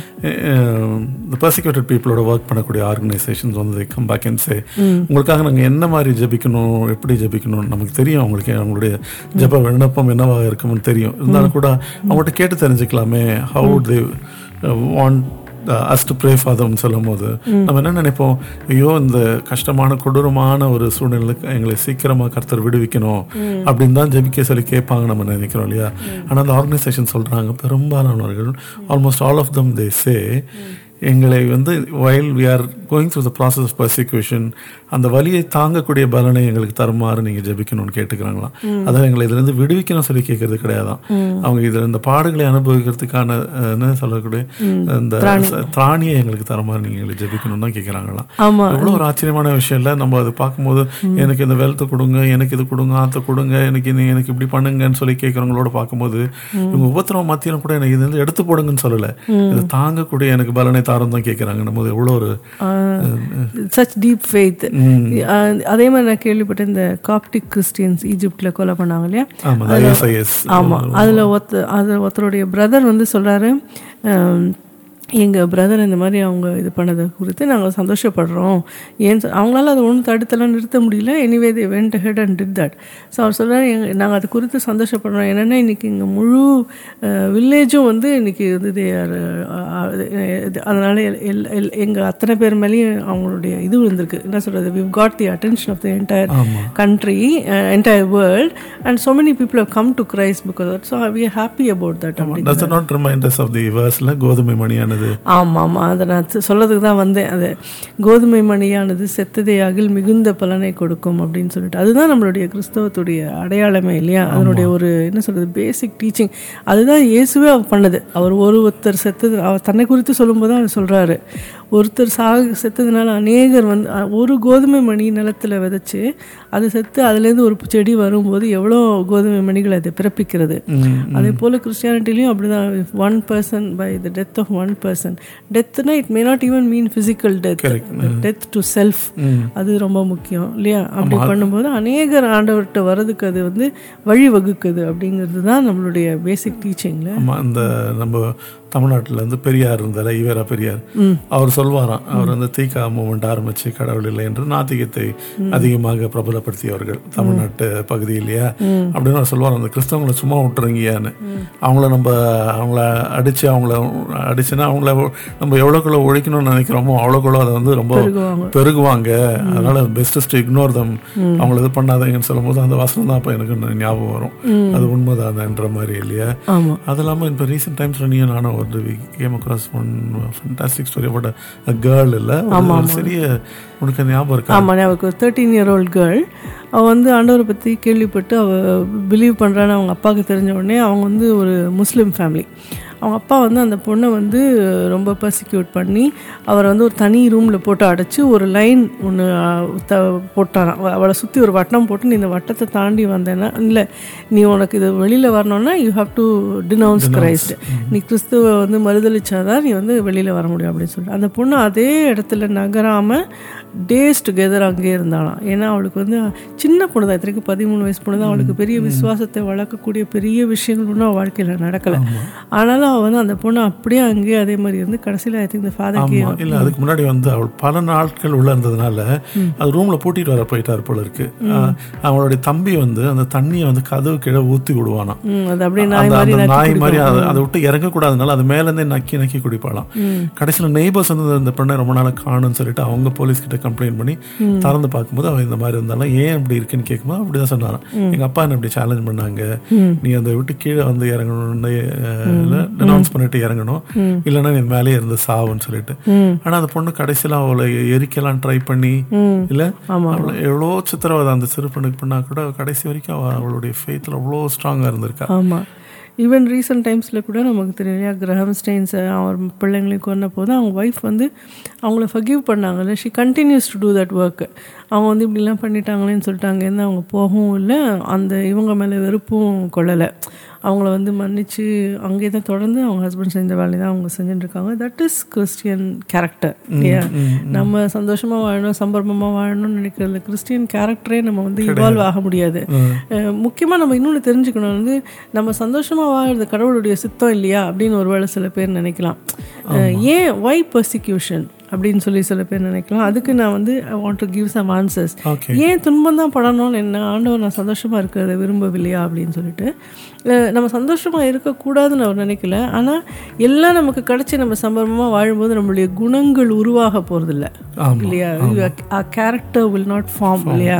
இந்த பர்சிக்யூட்டட் பீப்புளோட ஒர்க் பண்ணக்கூடிய ஆர்கனைசேஷன்ஸ் வந்து கம் பேக் அண்ட் சே உங்களுக்காக நாங்கள் என்ன மாதிரி ஜெபிக்கணும் எப்படி ஜெபிக்கணும் நமக்கு தெரியும் அவங்களுக்கு அவங்களுடைய ஜெப விண்ணப்பம் என்னவாக இருக்கும்னு தெரியும் இருந்தாலும் கூட அவங்கள்ட்ட கேட்டு தெரிஞ்சுக்கலாமே how they want us to pray ஃபாதர்னு சொல்லும் போது நம்ம என்ன நினைப்போம் ஐயோ இந்த கஷ்டமான கொடூரமான ஒரு சூழ்நிலைக்கு எங்களை சீக்கிரமா கர்த்தர் விடுவிக்கணும் அப்படின்னு தான் ஜெபிக்க சொல்லி கேட்பாங்க நம்ம நினைக்கிறோம் இல்லையா ஆனால் அந்த ஆர்கனைசேஷன் சொல்றாங்க பெரும்பாலானவர்கள் almost all of them they say எங்களை வந்து வயல் we are going through the process of persecution அந்த வலியை தாங்கக்கூடிய பலனை எங்களுக்கு தருமாறு நீங்கள் ஜெபிக்கணும்னு கேட்டுக்கிறாங்களாம் அதான் எங்களை இதுலேருந்து விடுவிக்கணும் சொல்லி கேட்கறது கிடையாதான் அவங்க இதில் இந்த பாடுகளை அனுபவிக்கிறதுக்கான அஹ், என்ன சொல்லக்கூடிய இந்த ச- திராணியை எங்களுக்கு தருமாறு நீங்கள் எங்களை ஜெபிக்கணும்னு தான் கேட்குறாங்களாம் ஆமா. எவ்வளோ ஒரு ஆச்சரியமான விஷயம் இல்லை நம்ம அதை பார்க்கும்போது எனக்கு இந்த வெல்த்தை கொடுங்க எனக்கு இது கொடுங்க ஆத்த கொடுங்க எனக்கு நீ எனக்கு இப்படி பண்ணுங்கன்னு சொல்லி கேட்குறவங்களோட பார்க்கும்போது இவங்க உபத்திரவ மத்தியிலும் கூட எனக்கு இது வந்து எடுத்து போடுங்கன்னு சொல்லலை இதை தாங்கக்கூடிய எனக்கு பலனை தாரம் தான் கேட்குறாங்க நம்ம எவ்வளோ ஒரு சச் டீப் ஃபெய்த் அதே மாதிரி நான் கேள்விப்பட்டேன் இந்த காப்டிக் கிறிஸ்டியன்ஸ் ஈஜிப்டில் கொலை பண்ணாங்க இல்லையா ஆமாம் அதுல- ஐஎஸ்ஐஎஸ் ஆமா அதுல ஒருத்த அது ஒருத்தருடைய பிரதர் வந்து சொல்றாரு ஆம், எங்க பிரதர் இந்த மாதிரி அவங்க இது பண்ணதை குறித்து நாங்கள் சந்தோஷப்படுறோம் ஏன் சொ- அவங்களால அதை ஒன்றும் தடுத்தலாம் நிறுத்த முடியல anyway they went ahead and did that so அவர் சொல்கிறார் எங்க நாங்கள் அது குறித்து சந்தோஷப்படுறோம் என்னென்னா இன்னைக்கு இங்கே முழு வில்லேஜும் வந்து இன்னைக்கு வந்து they are, அஹ், அஹ், இது- அதனால எல்- எல்- எல்- எங்க அத்தனை பேர் மேலேயும் அவங்களுடைய இது வந்திருக்கு என்ன சொல்றது we've got the attention of the entire country uh, entire world and so many people have come to Christ because of that so we are happy about that அப்படி does not remind us of the வேர்ஸ்ல கோதுமை மணியானது அது ஆமாம் ஆமாம் அதை நான் து- சொல்லதுக்கு தான் வந்தேன் அது கோதுமை மணியானது செத்ததை அகில் மிகுந்த பலனை கொடுக்கும் அப்படின்னு சொல்லிட்டு அதுதான் நம்மளுடைய கிறிஸ்தவத்துடைய அடையாளமே இல்லையா அதனுடைய ஒரு என்ன சொல்கிறது பேசிக் டீச்சிங் அதுதான் இயேசுவே அவர் பண்ணது அவர் ஒரு ஒருத்தர் செத்தது அவர் தன்னை குறித்து சொல்லும்போது அவர் சொல்கிறாரு ஒருத்தர் சாக செத்ததுனால அநேகர் வந்து அ, ஒரு கோதுமை மணி நிலத்தில் விதைச்சு அது செத்து அதுலேருந்து ஒரு செடி வரும்போது எவ்வளோ கோதுமை மணிகள் அது பிறப்பிக்கிறது அதே போல் கிறிஸ்டியானிட்டிலையும் அப்படிதான் one person by the death of one person டெத்னா it may not even mean physical death death to self அது ரொம்ப முக்கியம் இல்லையா அப்படி பண்ணும்போது அநேகர் ஆண்டவர்கிட்ட வர்றதுக்கு அது வந்து வழி வகுக்குது அப்படிங்கிறது தான் நம்மளுடைய பேசிக் டீச்சிங்கில் ஆமா இந்த நம்ம தமிழ்நாட்டுல இருந்து பெரியார் இருந்தார் ஈவேரா பெரியார் அவர் சொல்வாராம் அவர் வந்து தீகா மூமெண்ட் ஆரம்பிச்சு கடவுள் இல்லை என்று நாத்திகத்தை அதிகமாக பிரபலப்படுத்தியவர்கள் தமிழ்நாட்டு பகுதியிலேயே அப்படின்னு அவர் சொல்வார் அந்த கிறிஸ்தவங்களை சும்மா விட்டுறீங்கன்னு அவங்கள நம்ம அவங்கள அடிச்சு அவங்கள அடிச்சுன்னா அவங்கள நம்ம எவ்வளோக்குள்ள ஒழிக்கணும்னு நினைக்கிறோமோ அவ்வளோக்குள்ள அதை வந்து ரொம்ப பெருகுவாங்க அதனால பெஸ்டஸ்ட் இக்னோர் தம் அவங்கள இது பண்ணாதீங்கன்னு சொல்லும்போது அந்த வசனம் தான் அப்போ எனக்கு ஞாபகம் வரும் அது உண்மைதானன்ற மாதிரி இல்லையா ஆமாம் அது இல்லாமல் இப்போ ரீசெண்ட் டைம்ஸ் நீயும் நானும் ஒரு came across one fantastic story about a girl இல்லை ஒரு சிறிய உனக்கு அது ஞாபகம் இருக்கா ஆமாம் அவருக்கு ஒரு தேர்ட்டீன் இயர் ஓல்ட் கேர்ள் அவள் வந்து ஆண்டவரை பற்றி கேள்விப்பட்டு அவள் பிலீவ் பண்ணுறான்னு அவங்க அப்பாவுக்கு தெரிஞ்ச உடனே அவங்க வந்து ஒரு முஸ்லீம் ஃபேமிலி அவங்க அப்பா வந்து அந்த பொண்ணை வந்து ரொம்ப பர்சிக்யூட் பண்ணி அவரை வந்து ஒரு தனி ரூமில் போட்டு அடைச்சி ஒரு லைன் ஒன்று த போட்டாராம் அவ- அவளை சுற்றி ஒரு வட்டம் போட்டு நீ இந்த வட்டத்தை தாண்டி வந்தேன்னா இல்லை நீ உனக்கு இது வெளியில் வரணும்னா you have to denounce Christ நீ கிறிஸ்துவ வந்து மறுதளிச்சாதான் நீ வந்து வெளியில் வர முடியும் அப்படின்னு சொல்லிட்டு அந்த பொண்ணு அதே இடத்துல நகராமல் டேஸ் டுகெதர் அங்கேயே இருந்தாலாம் ஏன்னா அவளுக்கு வந்து சின்ன பொண்ணு தான் இத்தனைக்கு பதிமூணு வயசு பொண்ணு தான் அவளுக்கு பெரிய விசுவாசத்தை வளர்க்கக்கூடிய பெரிய விஷயங்கள் ஒன்றும் அவள் வாழ்க்கையில் நடக்கலை ஆனாலும் அவள் வந்து அந்த பொண்ணு அப்படியே அங்கேயே அதே மாதிரி இருந்து கடைசியில் ஐ திங்க் இந்த ஃபாதர்க்கு ஆமா இல்ல அதுக்கு முன்னாடி வந்து அவள் பல நாட்கள் உள்ள இருந்ததுனால அது ரூம்ல பூட்டிட்டு வர போயிட்டார் போல இருக்கு ஆஹ், அவளுடைய தம்பி வந்து அந்த தண்ணியை வந்து கதவு கீழே ஊத்தி விடுவானாம் அது அப்படியே அந்த நாய் மாதிரி அந்த நக்கி நாய் மாதிரி குடிக்கும். அதை அதை விட்டு இறங்க கூடாதுனால அது மேல இருந்தே நக்கி நக்கி குடிப்பாளாம் கடைசியில நெய்பர்ஸ் வந்து இந்த பெண்ணை ரொம்ப நாளா காணும்னு சொல்லிட்டு அவங்க போலீஸ் கிட்ட கம்ப்ளைண்ட் பண்ணி திறந்து பார்க்கும்போது அவ இந்த மாதிரி இருந்தாலும் ஏன் இப்படி இருக்குன்னு கேட்கும்போது அப்படிதான் சொன்னாராம் எங்க அப்பா என்ன இப்படி சேலஞ்ச் பண்ணாங்க நீ அந்த விட்டு கீழே வந்து இறங்கணும்னு அனௌன்ஸ் பண்ணிட்டு இறங்கணும் இல்லைன்னா நீ மேலே இருந்து சாவுன்னு சொல்லிட்டு ஆனா அந்த பொண்ணு கடைசியில அவளை எரிக்கலாம் ட்ரை பண்ணி இல்ல அவளை எவ்வளோ சித்திரவதை அந்த சிறு பொண்ணுக்கு பண்ணா கூட கடைசி வரைக்கும் அவ அவளுடைய ஃபேத்தில் அவ்வளோ ஸ்ட்ராங்கா இருந்திருக்கா ஆமாம் ஈவன் ரீசெண்ட் டைம்ஸில் கூட நமக்கு தெரியும் இல்லையா கிரஹம் ஸ்டெயின்ஸை அவர் பிள்ளைங்களையும் கொன்ன போது அவங்க ஒய்ஃப் வந்து அவங்கள ஃபர்கிவ் பண்ணாங்கல்ல she continues to do that work அவங்க வந்து இப்படிலாம் பண்ணிட்டாங்களேன்னு சொல்லிட்டு அங்கேருந்து அவங்க போகவும் இல்லை அந்த இவங்க மேலே வெறுப்பும் கொள்ளலை அவங்கள வந்து மன்னிச்சு அங்கே தான் தொடர்ந்து அவங்க ஹஸ்பண்ட் செஞ்ச வேலையை தான் அவங்க செஞ்சுட்டு இருக்காங்க தட் இஸ் கிறிஸ்டியன் கேரக்டர் இல்லையா நம்ம சந்தோஷமா வாழணும் சம்பரமமா வாழணும்னு நினைக்கிறதுல கிறிஸ்டியன் கேரக்டரே நம்ம வந்து இவால்வ் ஆக முடியாது அஹ் முக்கியமா நம்ம இன்னொன்று தெரிஞ்சுக்கணும் வந்து நம்ம சந்தோஷமா வாழ்றது கடவுளுடைய சித்தம் இல்லையா அப்படின்னு ஒருவேளை சில பேர் நினைக்கலாம் அஹ் ஏன் ஒய் பர்சிக்யூஷன் அப்படின்னு சொல்லி சில பேர் நினைக்கலாம் அதுக்கு நான் வந்து I want to give some answers Okay. ஏன் துன்பம் தான் படணும்னு என்ன ஆண்டவர் நான் சந்தோஷமா இருக்கிறத விரும்பவில்லையா அப்படின்னு சொல்லிட்டு அஹ் நம்ம சந்தோஷமா இருக்கக்கூடாதுன்னு அவர் நினைக்கல ஆனா எல்லாம் நமக்கு கிடைச்சி நம்ம சம்பரமா வாழும்போது நம்மளுடைய குணங்கள் உருவாக போறதில்ல இல்லையா கேரக்டர் வில் நாட் ஃபார்ம் இல்லையா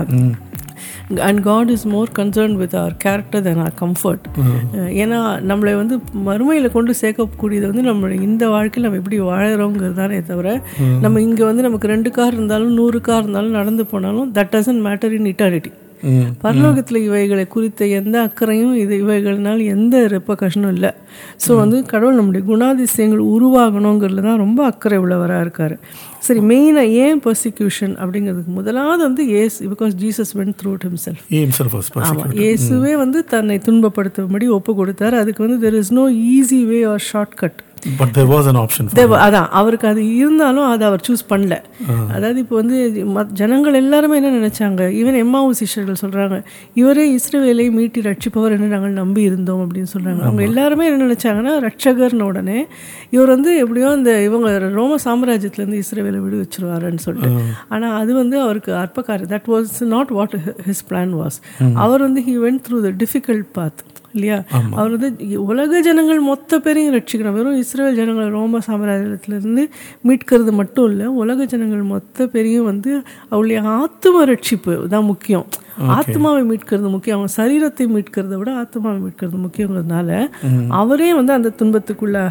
and God is more concern with our character than our comfort ஏன்னா நம்மளை வந்து மறுமையில் கொண்டு சேர்க்கக்கூடியது வந்து நம்ம இந்த வாழ்க்கையில் நம்ம எப்படி வாழறோங்கிறது தானே தவிர நம்ம இங்கே வந்து நமக்கு ரெண்டு கார் இருந்தாலும் நூறு கார் இருந்தாலும் நடந்து போனாலும் தட் டசன்ட் மேட்டர் இன் இட்டாலிட்டி பரலோகத்தில் இவைகளை குறித்த எந்த அக்கறையும் இது இவைகளினால் எந்த ரெப்பகஷனும் இல்லை ஸோ வந்து கடவுள் நம்முடைய குணாதிசயங்கள் உருவாகணுங்கிறதுல தான் ரொம்ப அக்கறை உள்ளவராக இருக்கார் சரி மெயினாக ஏன் பர்சிக்யூஷன் அப்படிங்கிறதுக்கு முதலாவது வந்து as because Jesus went through himself he himself was ஆமாம் persecuted. இயேசுவே வந்து தன்னை துன்பப்படுத்தும்படி ஒப்பு கொடுத்தார் அதுக்கு வந்து there is no easy way or short cut But there was an option for தேவ அதான் அவருக்கு அது இருந்தாலும் அதை அவர் சூஸ் பண்ணல அதாவது இப்போ வந்து மத்- ஜனங்கள் எல்லாருமே என்ன நினைச்சாங்க ஈவன் எம்மாவு சிஷ்யர்கள் சொல்றாங்க இவரே இஸ்ரவேலை மீட்டி ரட்சிப்பவர் என்று நாங்கள் நம்பி இருந்தோம் அப்படின்னு சொல்றாங்க அவங்க எல்லாருமே என்ன நினைச்சாங்கன்னா ரட்சகர்னு உடனே இவர் வந்து எப்படியோ அந்த இவங்க ரோம சாம்ராஜ்யத்திலேருந்து இஸ்ரவேலை விடு வச்சிருவாருன்னு சொல்லிட்டு ஆனா அது வந்து அவருக்கு அற்பக்காரி that was not what his plan was அவர் வந்து he went through the difficult path இல்லையா அவர் வந்து உலக ஜனங்கள் மொத்த பேரையும் ரட்சிக்கணும் வெறும் இஸ்ரேல் ஜனங்கள் ரோம சாம்ராஜ்யத்திலிருந்து மீட்கிறது மட்டும் இல்லை உலக ஜனங்கள் மொத்த பேரையும் வந்து அவளுடைய ஆத்ம ரட்சிப்பு தான் முக்கியம் ஆத்மாவை மீட்கிறது முக்கியம் அவங்க சரீரத்தை மீட்கிறத விட ஆத்மாவை மீட்கிறது முக்கியங்கிறதுனால அவரே வந்து அந்த துன்பத்துக்குள்ளாக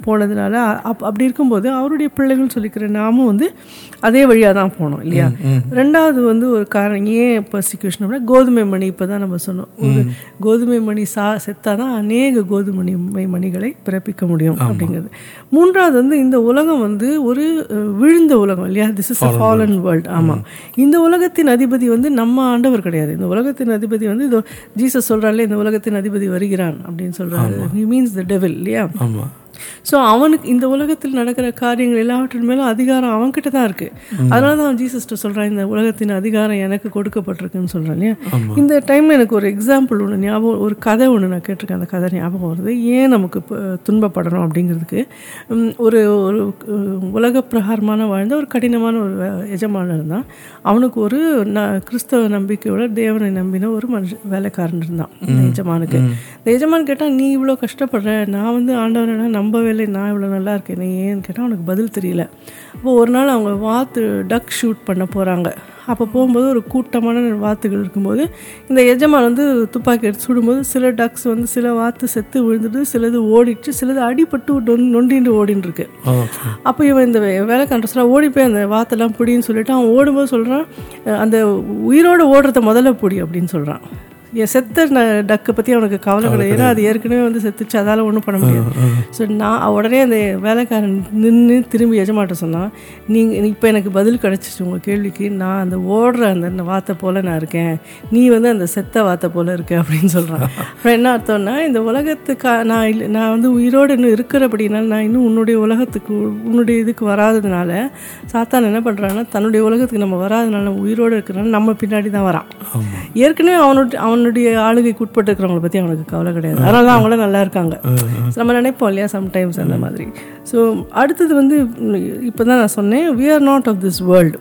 போனதுனால அப் அப்படி இருக்கும்போது அவருடைய பிள்ளைகள் சொல்லிக்கிற நாமும் வந்து அதே வழியாக தான் போனோம் இல்லையா ரெண்டாவது வந்து ஒரு காரணம் ஏன் பர்சிக்யூஷன் அப்படின்னா கோதுமை மணி இப்போ தான் நம்ம சொன்னோம் ஒரு கோதுமை மணி சா செத்தாதான் அநேக கோதுமை மணிகளை பிறப்பிக்க முடியும் அப்படிங்கிறது மூன்றாவது வந்து இந்த உலகம் வந்து ஒரு அஹ், விழுந்த உலகம் இல்லையா this is a fallen world ஆமாம் இந்த உலகத்தின் அதிபதி வந்து நம்ம ஆண்டவர் கிடையாது இந்த உலகத்தின் அதிபதி வந்து இதோ ஜீசஸ் சொல்கிறாலே இந்த உலகத்தின் அதிபதி வருகிறான் அப்படின்னு சொல்கிறாரு ஹி மீன்ஸ் த டெவில் இல்லையா ஆமாம் ஸோ அவனுக்கு இந்த உலகத்தில் நடக்கிற காரியங்கள் எல்லாவற்றின் மேலும் அதிகாரம் அவன்கிட்ட தான் இருக்கு அதனால தான் அவன் ஜீசஸ்ட்ட சொல்கிறான் இந்த உலகத்தின் அதிகாரம் எனக்கு கொடுக்கப்பட்டிருக்குன்னு சொல்கிறான் இல்லையா இந்த டைமில் எனக்கு ஒரு எக்ஸாம்பிள் ஒன்று ஞாபகம் ஒரு கதை ஒன்று நான் கேட்டிருக்கேன் அந்த கதை ஞாபகம் வருது ஏன் நமக்கு இப்போ துன்பப்படணும் அப்படிங்கிறதுக்கு உம், ஒரு ஒரு அஹ், உலக பிரகாரமான வாழ்ந்த ஒரு கடினமான ஒரு வே- எஜமானர் இருந்தான் அவனுக்கு ஒரு ந கிறிஸ்தவ நம்பிக்கையோட தேவனை நம்பின ஒரு மனுஷ வேலைக்காரன் இருந்தான் இந்த எஜமானுக்கு இந்த எஜமான் கேட்டால் நீ இவ்வளோ கஷ்டப்படுற நான் வந்து ஆண்டவனை நம்பவே இல்லை நான் இவ்வளோ நல்லா இருக்கேன் நீ ஏன்னு கேட்டால் அவனுக்கு பதில் தெரியல அப்போ ஒரு நாள் அவங்க வாத்து டக் ஷூட் பண்ண போகிறாங்க அப்போ போகும்போது ஒரு கூட்டமான வாத்துகள் இருக்கும்போது இந்த எஜமான் வந்து துப்பாக்கி எடுத்து சுடும்போது சில டக்ஸ் வந்து சில வாத்து செத்து விழுந்துட்டு சிலது ஓடிட்டு சிலது அடிபட்டு நொன் நொண்டின்னு ஓடின்னு இருக்கு ஓகே அப்போ இவன் இந்த வே- வேலைக்காரன் சொல்ல ஓடி போய் அந்த வாத்தெல்லாம் பிடின்னு சொல்லிட்டு அவன் ஓடும்போது சொல்கிறான் அந்த உயிரோடு ஓடுறத முதல்ல பிடி அப்படின்னு சொல்கிறான் என் செத்த ந- டக்கை பற்றி அவனுக்கு கவலை கிடையாது ஏன்னா அது ஏற்கனவே வந்து செத்துச்சு அதால் ஒன்றும் பண்ண முடியாது ஸோ நான் உடனே அந்த வேலைக்காரன் நின்று திரும்பி எஜமாட்ட சொன்னான் நீங்கள் இப்போ எனக்கு பதில் கிடச்சிச்சு உங்கள் கேள்விக்கு நான் அந்த ஓடுற அந்த வாத்தை போல் நான் இருக்கேன் நீ வந்து அந்த செத்த வாத்தை போல் இருக்க அப்படின்னு சொல்கிறான் அப்புறம் என்ன அர்த்தம்னா இந்த உலகத்துக்கு நான் இல்லை நான் வந்து உயிரோடு இன்னும் இருக்கிறபடினால நான் இன்னும் உன்னுடைய உலகத்துக்கு உன்னுடைய இதுக்கு வராததுனால சாத்தான் என்ன பண்ணுறான்னா தன்னுடைய உலகத்துக்கு நம்ம வராதனால நம்ம உயிரோடு இருக்கிறனால நம்ம பின்னாடி தான் வரான் ஏற்கனவே அவனுடைய அவனுடைய ஆளுகைக்கு உட்பட்டு இருக்கிறவங்கள பற்றி அவனுக்கு கவலை கிடையாது அதனால தான் அவங்களும் நல்லா இருக்காங்க நம்ம நினைப்போம் இல்லையா சம்டைம்ஸ் அந்த மாதிரி ஸோ அடுத்தது வந்து இப்போ தான் நான் சொன்னேன் we are not of this world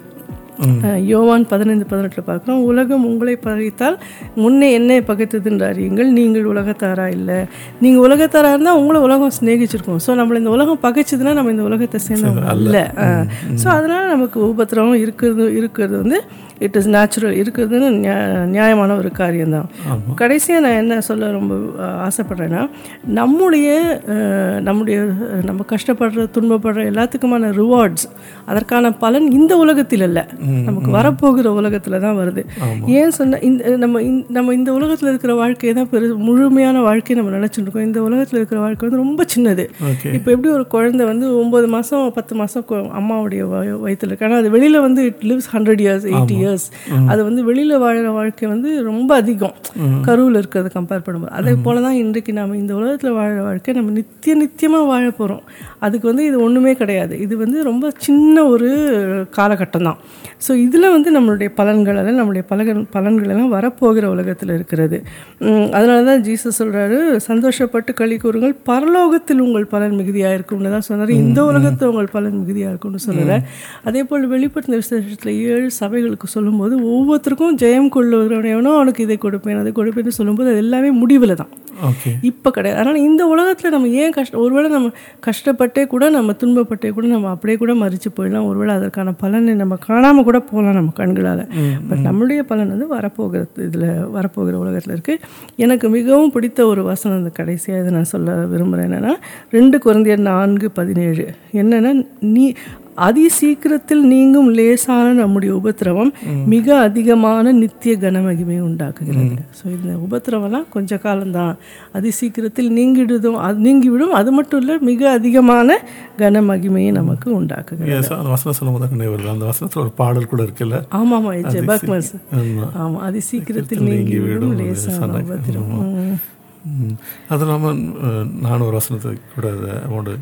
Yovan பதினைந்து பதினெட்டில் பார்க்குறோம் உலகம் உங்களை பகைத்தால் முன்னே என்னை பகைத்ததுன்ற அறியுங்கள் நீங்கள் உலகத்தாரா இல்லை நீங்கள் உலகத்தாரா இருந்தால் உங்களை உலகம் சிநேகிச்சிருக்கோம் ஸோ நம்மளை இந்த உலகம் பகைச்சதுன்னா நம்ம இந்த உலகத்தை சேர்ந்தவங்க இல்லை ஸோ அதனால் நமக்கு உபத்திரவம் இருக்கிறது இருக்கிறது வந்து இட் இஸ் நேச்சுரல் இருக்கிறதுன்னு நியா- நியாயமான ஒரு காரியம்தான் கடைசியாக நான் என்ன சொல்ல ரொம்ப அஹ், ஆசைப்படுறேன்னா நம்முடைய அஹ், நம்முடைய அஹ், நம்ம கஷ்டப்படுற துன்பப்படுற எல்லாத்துக்குமான ரிவார்ட்ஸ் அதற்கான பலன் இந்த உலகத்தில் இல்லை நமக்கு வரப்போகிற உலகத்தில் தான் வருது ஏன் சொன்ன இந்த நம்ம இந்த- நம்ம இந்த உலகத்தில் இருக்கிற வாழ்க்கையை தான் பெரு முழுமையான வாழ்க்கையை நம்ம நினச்சிட்டு இருக்கோம் இந்த உலகத்தில் இருக்கிற வாழ்க்கை வந்து ரொம்ப சின்னது ஓகே இப்போ எப்படி ஒரு குழந்தை வந்து ஒம்பது மாதம் பத்து மாதம் அம்மாவுடைய வய- வயித்துல இருக்கு ஆனால் அது வெளியில் வந்து it lives hundred years eighty years அது வந்து வெளியில் வாழுற வாழ்க்கை வந்து ரொம்ப அதிகம் கருவில் இருக்கிறத கம்பேர் பண்ணும்போது அதே போல தான் இன்றைக்கு நம்ம இந்த உலகத்தில் வாழுற வாழ்க்கை நம்ம நித்திய நித்தியமாக வாழ போகிறோம் அதுக்கு வந்து இது ஒன்றுமே கிடையாது இது வந்து ரொம்ப சின்ன ஒரு காலகட்டம் தான் ஸோ இதில் வந்து நம்மளுடைய பலன்கள் எல்லாம் நம்மளுடைய பலகன் பலன்கள் எல்லாம் வரப்போகிற உலகத்தில் இருக்கிறது உம், அதனால தான் ஜீசஸ் சொல்கிறாரு சந்தோஷப்பட்டு களி கூறுங்கள் பரலோகத்தில் உங்கள் பலன் மிகுதியாக இருக்கும்னு தான் சொன்னார் இந்த உலகத்தில் உங்கள் பலன் மிகுதியாக இருக்கும்னு சொல்லலை அதே போல் வெளிப்படுத்தின விசேஷத்தில் ஏழு சபைகளுக்கு சொல்லும்போது ஒவ்வொருத்தருக்கும் ஜெயம் கொள்ளுகிறவனோ அவனுக்கு இதை கொடுப்பேன் அதை கொடுப்பேன்னு சொல்லும்போது அது எல்லாமே முடிவில் தான் ஓகே இப்போ கிடையாது அதனால் இந்த உலகத்தில் நம்ம ஏன் கஷ்ட ஒருவேளை நம்ம கஷ்டப்பட்டே கூட நம்ம துன்பப்பட்டே கூட நம்ம அப்படியே கூட மறித்து போயிடலாம் ஒருவேளை அதற்கான பலனை நம்ம காணாமல் கூட போகலாம் நம்ம கண்களால் பட் நம்மளுடைய பலன் வந்து வரப்போகிற இதில் வரப்போகிற உலகத்தில் இருக்குது எனக்கு மிகவும் பிடித்த ஒரு வசனம் இந்த கடைசியாக இதை நான் சொல்ல விரும்புகிறேன் என்னென்னா ரெண்டு குழந்தையர் நான்கு பதினேழு என்னென்னா நீ அதி சீக்கிரத்தில் நீங்கும் லேசான நம்முடைய உபத்திரவம் மிக அதிகமான நித்திய கனமகிமை உண்டாக்குகிறது ஸோ இந்த உபத்திரவம்லாம் கொஞ்ச காலம்தான் அதி சீக்கிரத்தில் நீங்கிடுதும் அது நீங்கிவிடும் அது மட்டும் இல்லை மிக அதிகமான கனமகிமையை நமக்கு உண்டாக்குகிறது Yes, அந்த வசனம் சொல்லும் போது நினைவு வருது அந்த வசனத்தில் ஒரு பாடல் கூட இருக்குல்ல ஆமாம் ஆமாம் இட்ஸ் பக்மஸ் ஆமா. ஆமாம் அதி சீக்கிரத்தில் நீங்கிவிடும் லேசான உபத்திரம் ம். ம். அது இல்லாமல் நானும் ஒரு வசனத்தை கூட அதை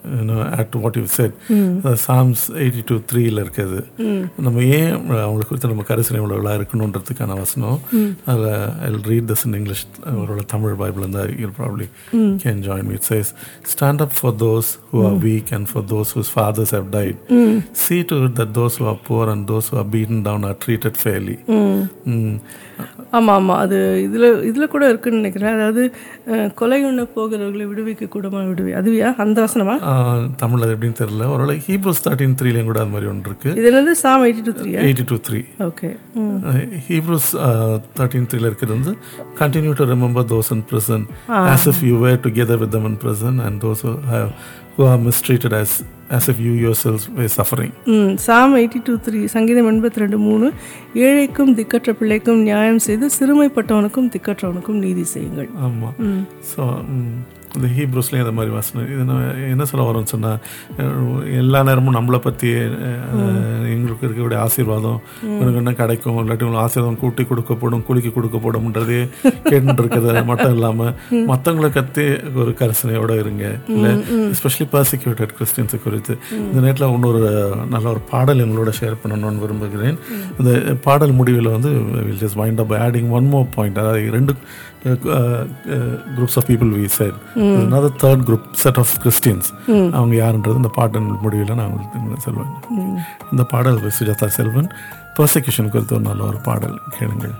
add to what you said Psalms eighty two த்ரீல இருக்குது நம்ம ஏன் அவங்களை குறித்து நம்ம கரிசனை உள்ளவர்களாக இருக்கணுன்றதுக்கான வசனம் அதில் I read this in English அவரோட தமிழ் பைபிள் இருந்தால் you probably can join meet says stand up for those who are weak and for those whose fathers have died see to it that those who are poor and those who are beaten down are treated fairly ம். ஆமாம் ஆமாம் அது இதில் இதில் கூட இருக்குன்னு நினைக்கிறேன் அதாவது அஹ், கொலை உண்ண போகிறவர்களை விடுவிக்க கூடமா விடுவி அதுவியா அந்த வசனமா ஆ தமிழ் அது எப்படின்னு தெரியல ஒரு ஹீப்ரோஸ் தேர்ட்டின் த்ரீலையும் கூட அது மாதிரி ஒன்று இருக்கு இதுல இருந்து Psalm eighty two three eighty two three okay Hebrews thirteen த்ரீல இருக்கிறது வந்து continue to remember those in prison as if you were together with them in prison and those who are mistreated as as if you yourselves were suffering ம் சாம் eighty two three சங்கீதம் எண்பத்தி ரெண்டு மூணு ஏழைக்கும் திக்கற்ற பிள்ளைக்கும் நியாயம் செய்து சிறுமைப்பட்டவனுக்கும் திக்கற்றவனுக்கும் நீதி செய்யுங்கள் ஆமாம் ஸோ இந்த ஹீப்ரூஸ்லேயும் அந்த மாதிரி வாசனை இது நான் என்ன சொல்ல வரோம்னு சொன்னால் எல்லா நேரமும் நம்மளை பற்றி எங்களுக்கு இருக்கக்கூடிய ஆசீர்வாதம் உனக்கு என்ன கிடைக்கும் இல்லாட்டி உங்களுக்கு ஆசீர்வாதம் கூட்டி கொடுக்கப்படும் குலுக்கி கொடுக்கப்படும்ன்றதே கேட்டுட்டு இருக்கிறது மட்டும் இல்லாமல் மற்றவங்களை கற்றி ஒரு கரிசனையோடு இருங்க இல்லை எஸ்பெஷலி பர்சிக்யூட்டட் கிறிஸ்டியன்ஸை குறித்து இந்த நேரத்தில் இன்னொரு நல்ல ஒரு பாடல் எங்களோட ஷேர் பண்ணணும்னு விரும்புகிறேன் இந்த பாடல் முடிவில் வந்து we'll just wind up adding one more point அதாவது ரெண்டு groups of people we said another third group set of Christians அவங்க யாருன்றது இந்த பாட்டின் முடிவில் நான் உங்களுக்கு சொல்லுவேன் இந்த பாடல் சுஜாதா செல்வன் பர்சிக்யூஷன் குறித்து ஒரு நல்ல ஒரு பாடல் கேளுங்கள்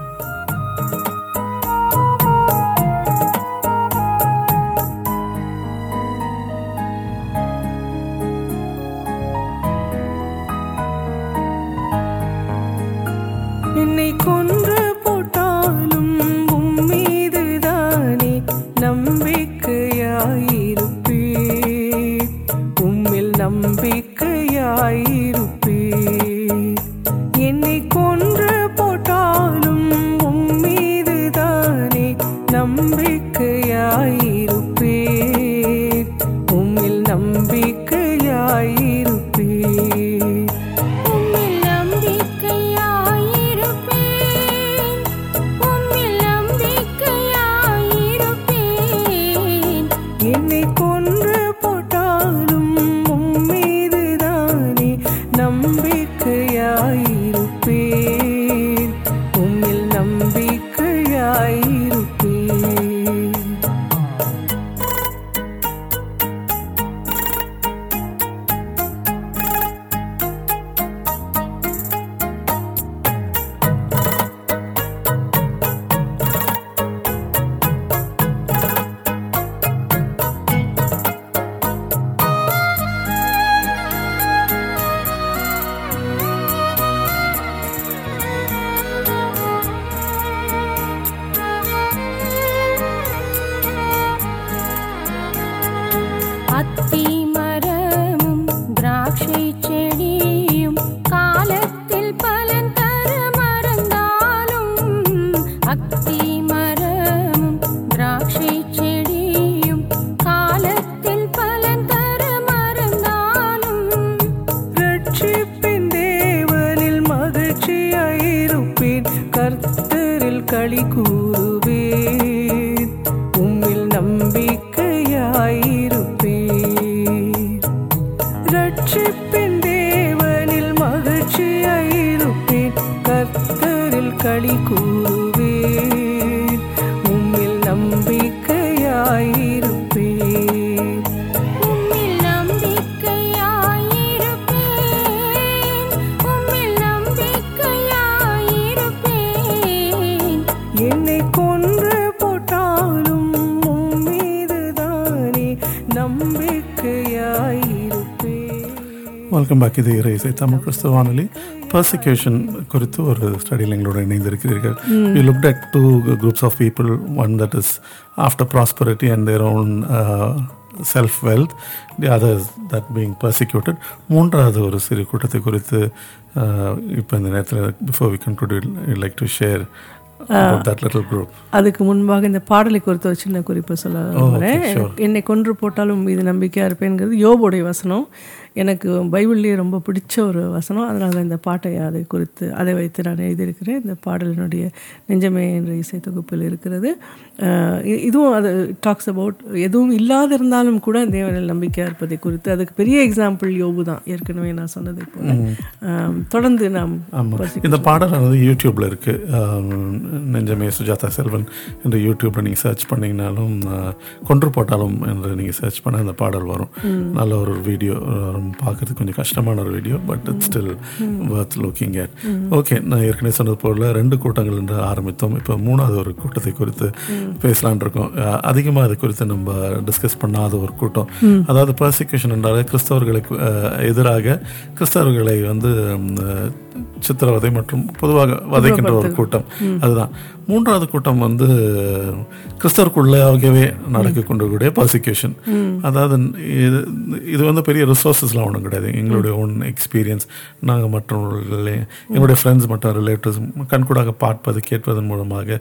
என்னை கொன்று போட்டாலும் உம்மீதுதானே நம்பிக்கையாயிருப்பே உம்மில் நம்பிக்கையாயிருப்பே என்னை கொன்று போட்டாலும் உம்மீதுதானே நம்பிக்கையாயிருப்பே உம்மில் நம்பிக்கையாயிருப்பே உம்மில் நம்பிக்கையாயிருப்பேன் உம்மில் நம்பிக்கையாயிருப்பேன் என்னை கொன்று போட்டாலும் உம்மீதுதானே நம்பிக்கையாயிருப்பேன் உம்மில் நம்பிக்கையாயிருப்பேன் அத்தி மரமும் திராட்சை செடியும் காலத்தில் பலன் தர மறந்தாலும் அத்தி மரமும் திராட்சை செடியும் காலத்தில் பலன் தர மறந்தாலும் ரட்சிப்பின் தேவனில் மகிழ்ச்சியாயிருப்பேன் கர்த்தரில் களி கூறுவேன் உம்மில் நம்பிக்கையாயிருப்பேன் ரட்சிப்பின் தேவனில் மகிழ்ச்சியாயிருப்பேன் கர்த்தரில் களி கூறுவேன் உம்மில் நம்பிக்கையாயிருப்பேன் உம்மில் நம்பிக்கையாயிருப்பேன் உம்மில் நம்பிக்கையாயிருப்பேன் என்னை கொன்று போட்டாலும் உம்மீதுதானே நம்பிக்கையாயிருப்பேன் வெல்கம் பேக் இது இறை இசை தமிழ் கிறிஸ்துவ வானொலி பர்சிக்யூஷன் குறித்து ஒரு ஸ்டடியில் எங்களோட இணைந்திருக்கிறீர்கள் we look at two groups of people one that is after prosperity and their own self wealth the others that being persecuted மூன்றாவது ஒரு சிறு கூட்டத்தை குறித்து இப்போ இந்த நேரத்தில் before we conclude like to share that little group அதுக்கு முன்பாக இந்த பாடலை குறித்த ஒரு சின்ன குறிப்பு சொல்ல வரேன் sure. என்னை கொன்று போட்டாலும் மீது நம்பிக்கையாக இருப்பேங்கிறது யோபுடைய வசனம் எனக்கு பைபிள்லேயே ரொம்ப பிடிச்ச ஒரு வசனம் அதனால தான் இந்த பாட்டை அதை குறித்து அதை வைத்து நான் எழுதியிருக்கிறேன் இந்த பாடலினுடைய நெஞ்சமே என்ற இசை தொகுப்பில் இருக்கிறது அஹ் இ- இதுவும் அது டாக்ஸ் அபவுட் எதுவும் இல்லாது இருந்தாலும் கூட தேவனில் நம்பிக்கையாக இருப்பதை குறித்து அதுக்கு பெரிய எக்ஸாம்பிள் யோபு தான் ஏற்கனவே நான் சொன்னதை போல அஹ் தொடர்ந்து நாம் ஆமாம் இந்த பாடல் வந்து யூடியூப்பில் இருக்குது நெஞ்சமே சுஜாதா செல்வன் என்று யூடியூப்பில் நீங்கள் சர்ச் பண்ணிங்கனாலும் ஆஹ், கொன்று போட்டாலும் என்று நீங்கள் சர்ச் பண்ண அந்த பாடல் வரும் நல்ல ஒரு வீடியோ ரொம்ப பார்க்கறதுக்கு கொஞ்சம் கஷ்டமான ஒரு video but it's still worth looking at okay நான் ஏற்கனவே சொன்னது போல ரெண்டு கூட்டங்கள் என்று ஆரம்பித்தோம் இப்போ மூணாவது ஒரு கூட்டத்தை குறித்து பேசலான் இருக்கோம் அஹ், அதிகமா அது குறித்து நம்ம டிஸ்கஸ் பண்ணாத ஒரு கூட்டம் அதாவது பர்சிக்யூஷன் என்றாலே கிறிஸ்தவர்களுக்கு அஹ், எதிராக கிறிஸ்தவர்களை வந்து ம், அஹ், சித்திரவதை மற்றும் பொதுவாக வதைக்கின்ற ஒரு கூட்டம் அதுதான் மூன்றாவது கூட்டம் வந்து கிறிஸ்தவருக்குள்ளாகவே நடக்க கொண்டிருக்கக்கூடிய பர்சிக்யூஷன் அதாவது இது இது வந்து பெரிய ரிசோர்ஸஸ்லாம் ஒன்றும் கிடையாது எங்களுடைய ஓன் எக்ஸ்பீரியன்ஸ் நாங்கள் மற்றவர்களே எங்களுடைய ஃப்ரெண்ட்ஸ் மற்றும் ரிலேட்டிவ்ஸ் கண்கூடாக பார்ப்பது கேட்பதன் மூலமாக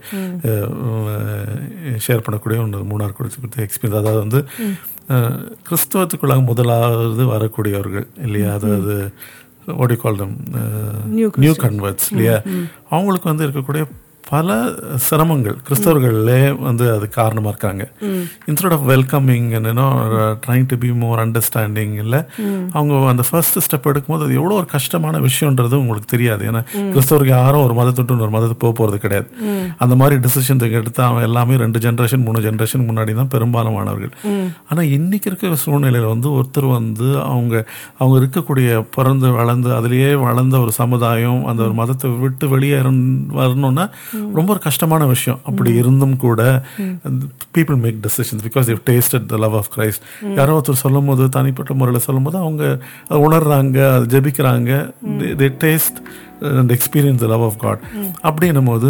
ஷேர் பண்ணக்கூடிய ஒன்று மூணார் கொடுத்து கொடுத்த எக்ஸ்பீரியன்ஸ் அதாவது வந்து அஹ், கிறிஸ்தவத்துக்குள்ளாக முதலாவது வரக்கூடியவர்கள் இல்லையா அதாவது what do you call them New new converts இல்லையா அவங்களுக்கு வந்து இருக்கக்கூடிய பல சிரமங்கள் கிறிஸ்தவர்களே வந்து அது காரணமாக இருக்காங்க இன்ஸ்டெட் ஆஃப் வெல்கமிங் என்னோ trying to be more understanding இல்லை அவங்க அந்த ஃபர்ஸ்ட் ஸ்டெப் எடுக்கும்போது அது எவ்வளோ ஒரு கஷ்டமான விஷயன்றது உங்களுக்கு தெரியாது ஏன்னா கிறிஸ்தவருக்கு யாரும் ஒரு மதத்துட்டு ஒரு மதத்துக்கு போக போகிறது கிடையாது அந்த மாதிரி டிசிஷன் எடுத்து அவன் எல்லாமே ரெண்டு ஜென்ரேஷன் மூணு ஜென்ரேஷன் முன்னாடி தான் பெரும்பாலானவர்கள் ஆனால் இன்னைக்கு இருக்கிற சூழ்நிலையில் வந்து ஒருத்தர் வந்து அவங்க அவங்க இருக்கக்கூடிய பிறந்து வளர்ந்து அதிலேயே வளர்ந்த ஒரு சமுதாயம் அந்த ஒரு மதத்தை விட்டு வெளியே வரணும்னா ரொம்ப ஒரு கஷ்டமான விஷயம் அப்படி இருந்தும் கூட people make decisions because they've tasted the love of Christ யாரோ ஒருத்தர் சொல்லும் போது தனிப்பட்ட முறையில் சொல்லும் போது அவங்க அதை உணர்றாங்க அதை ஜெபிக்கிறாங்க they taste and experience the love of God அப்படின்னும் போது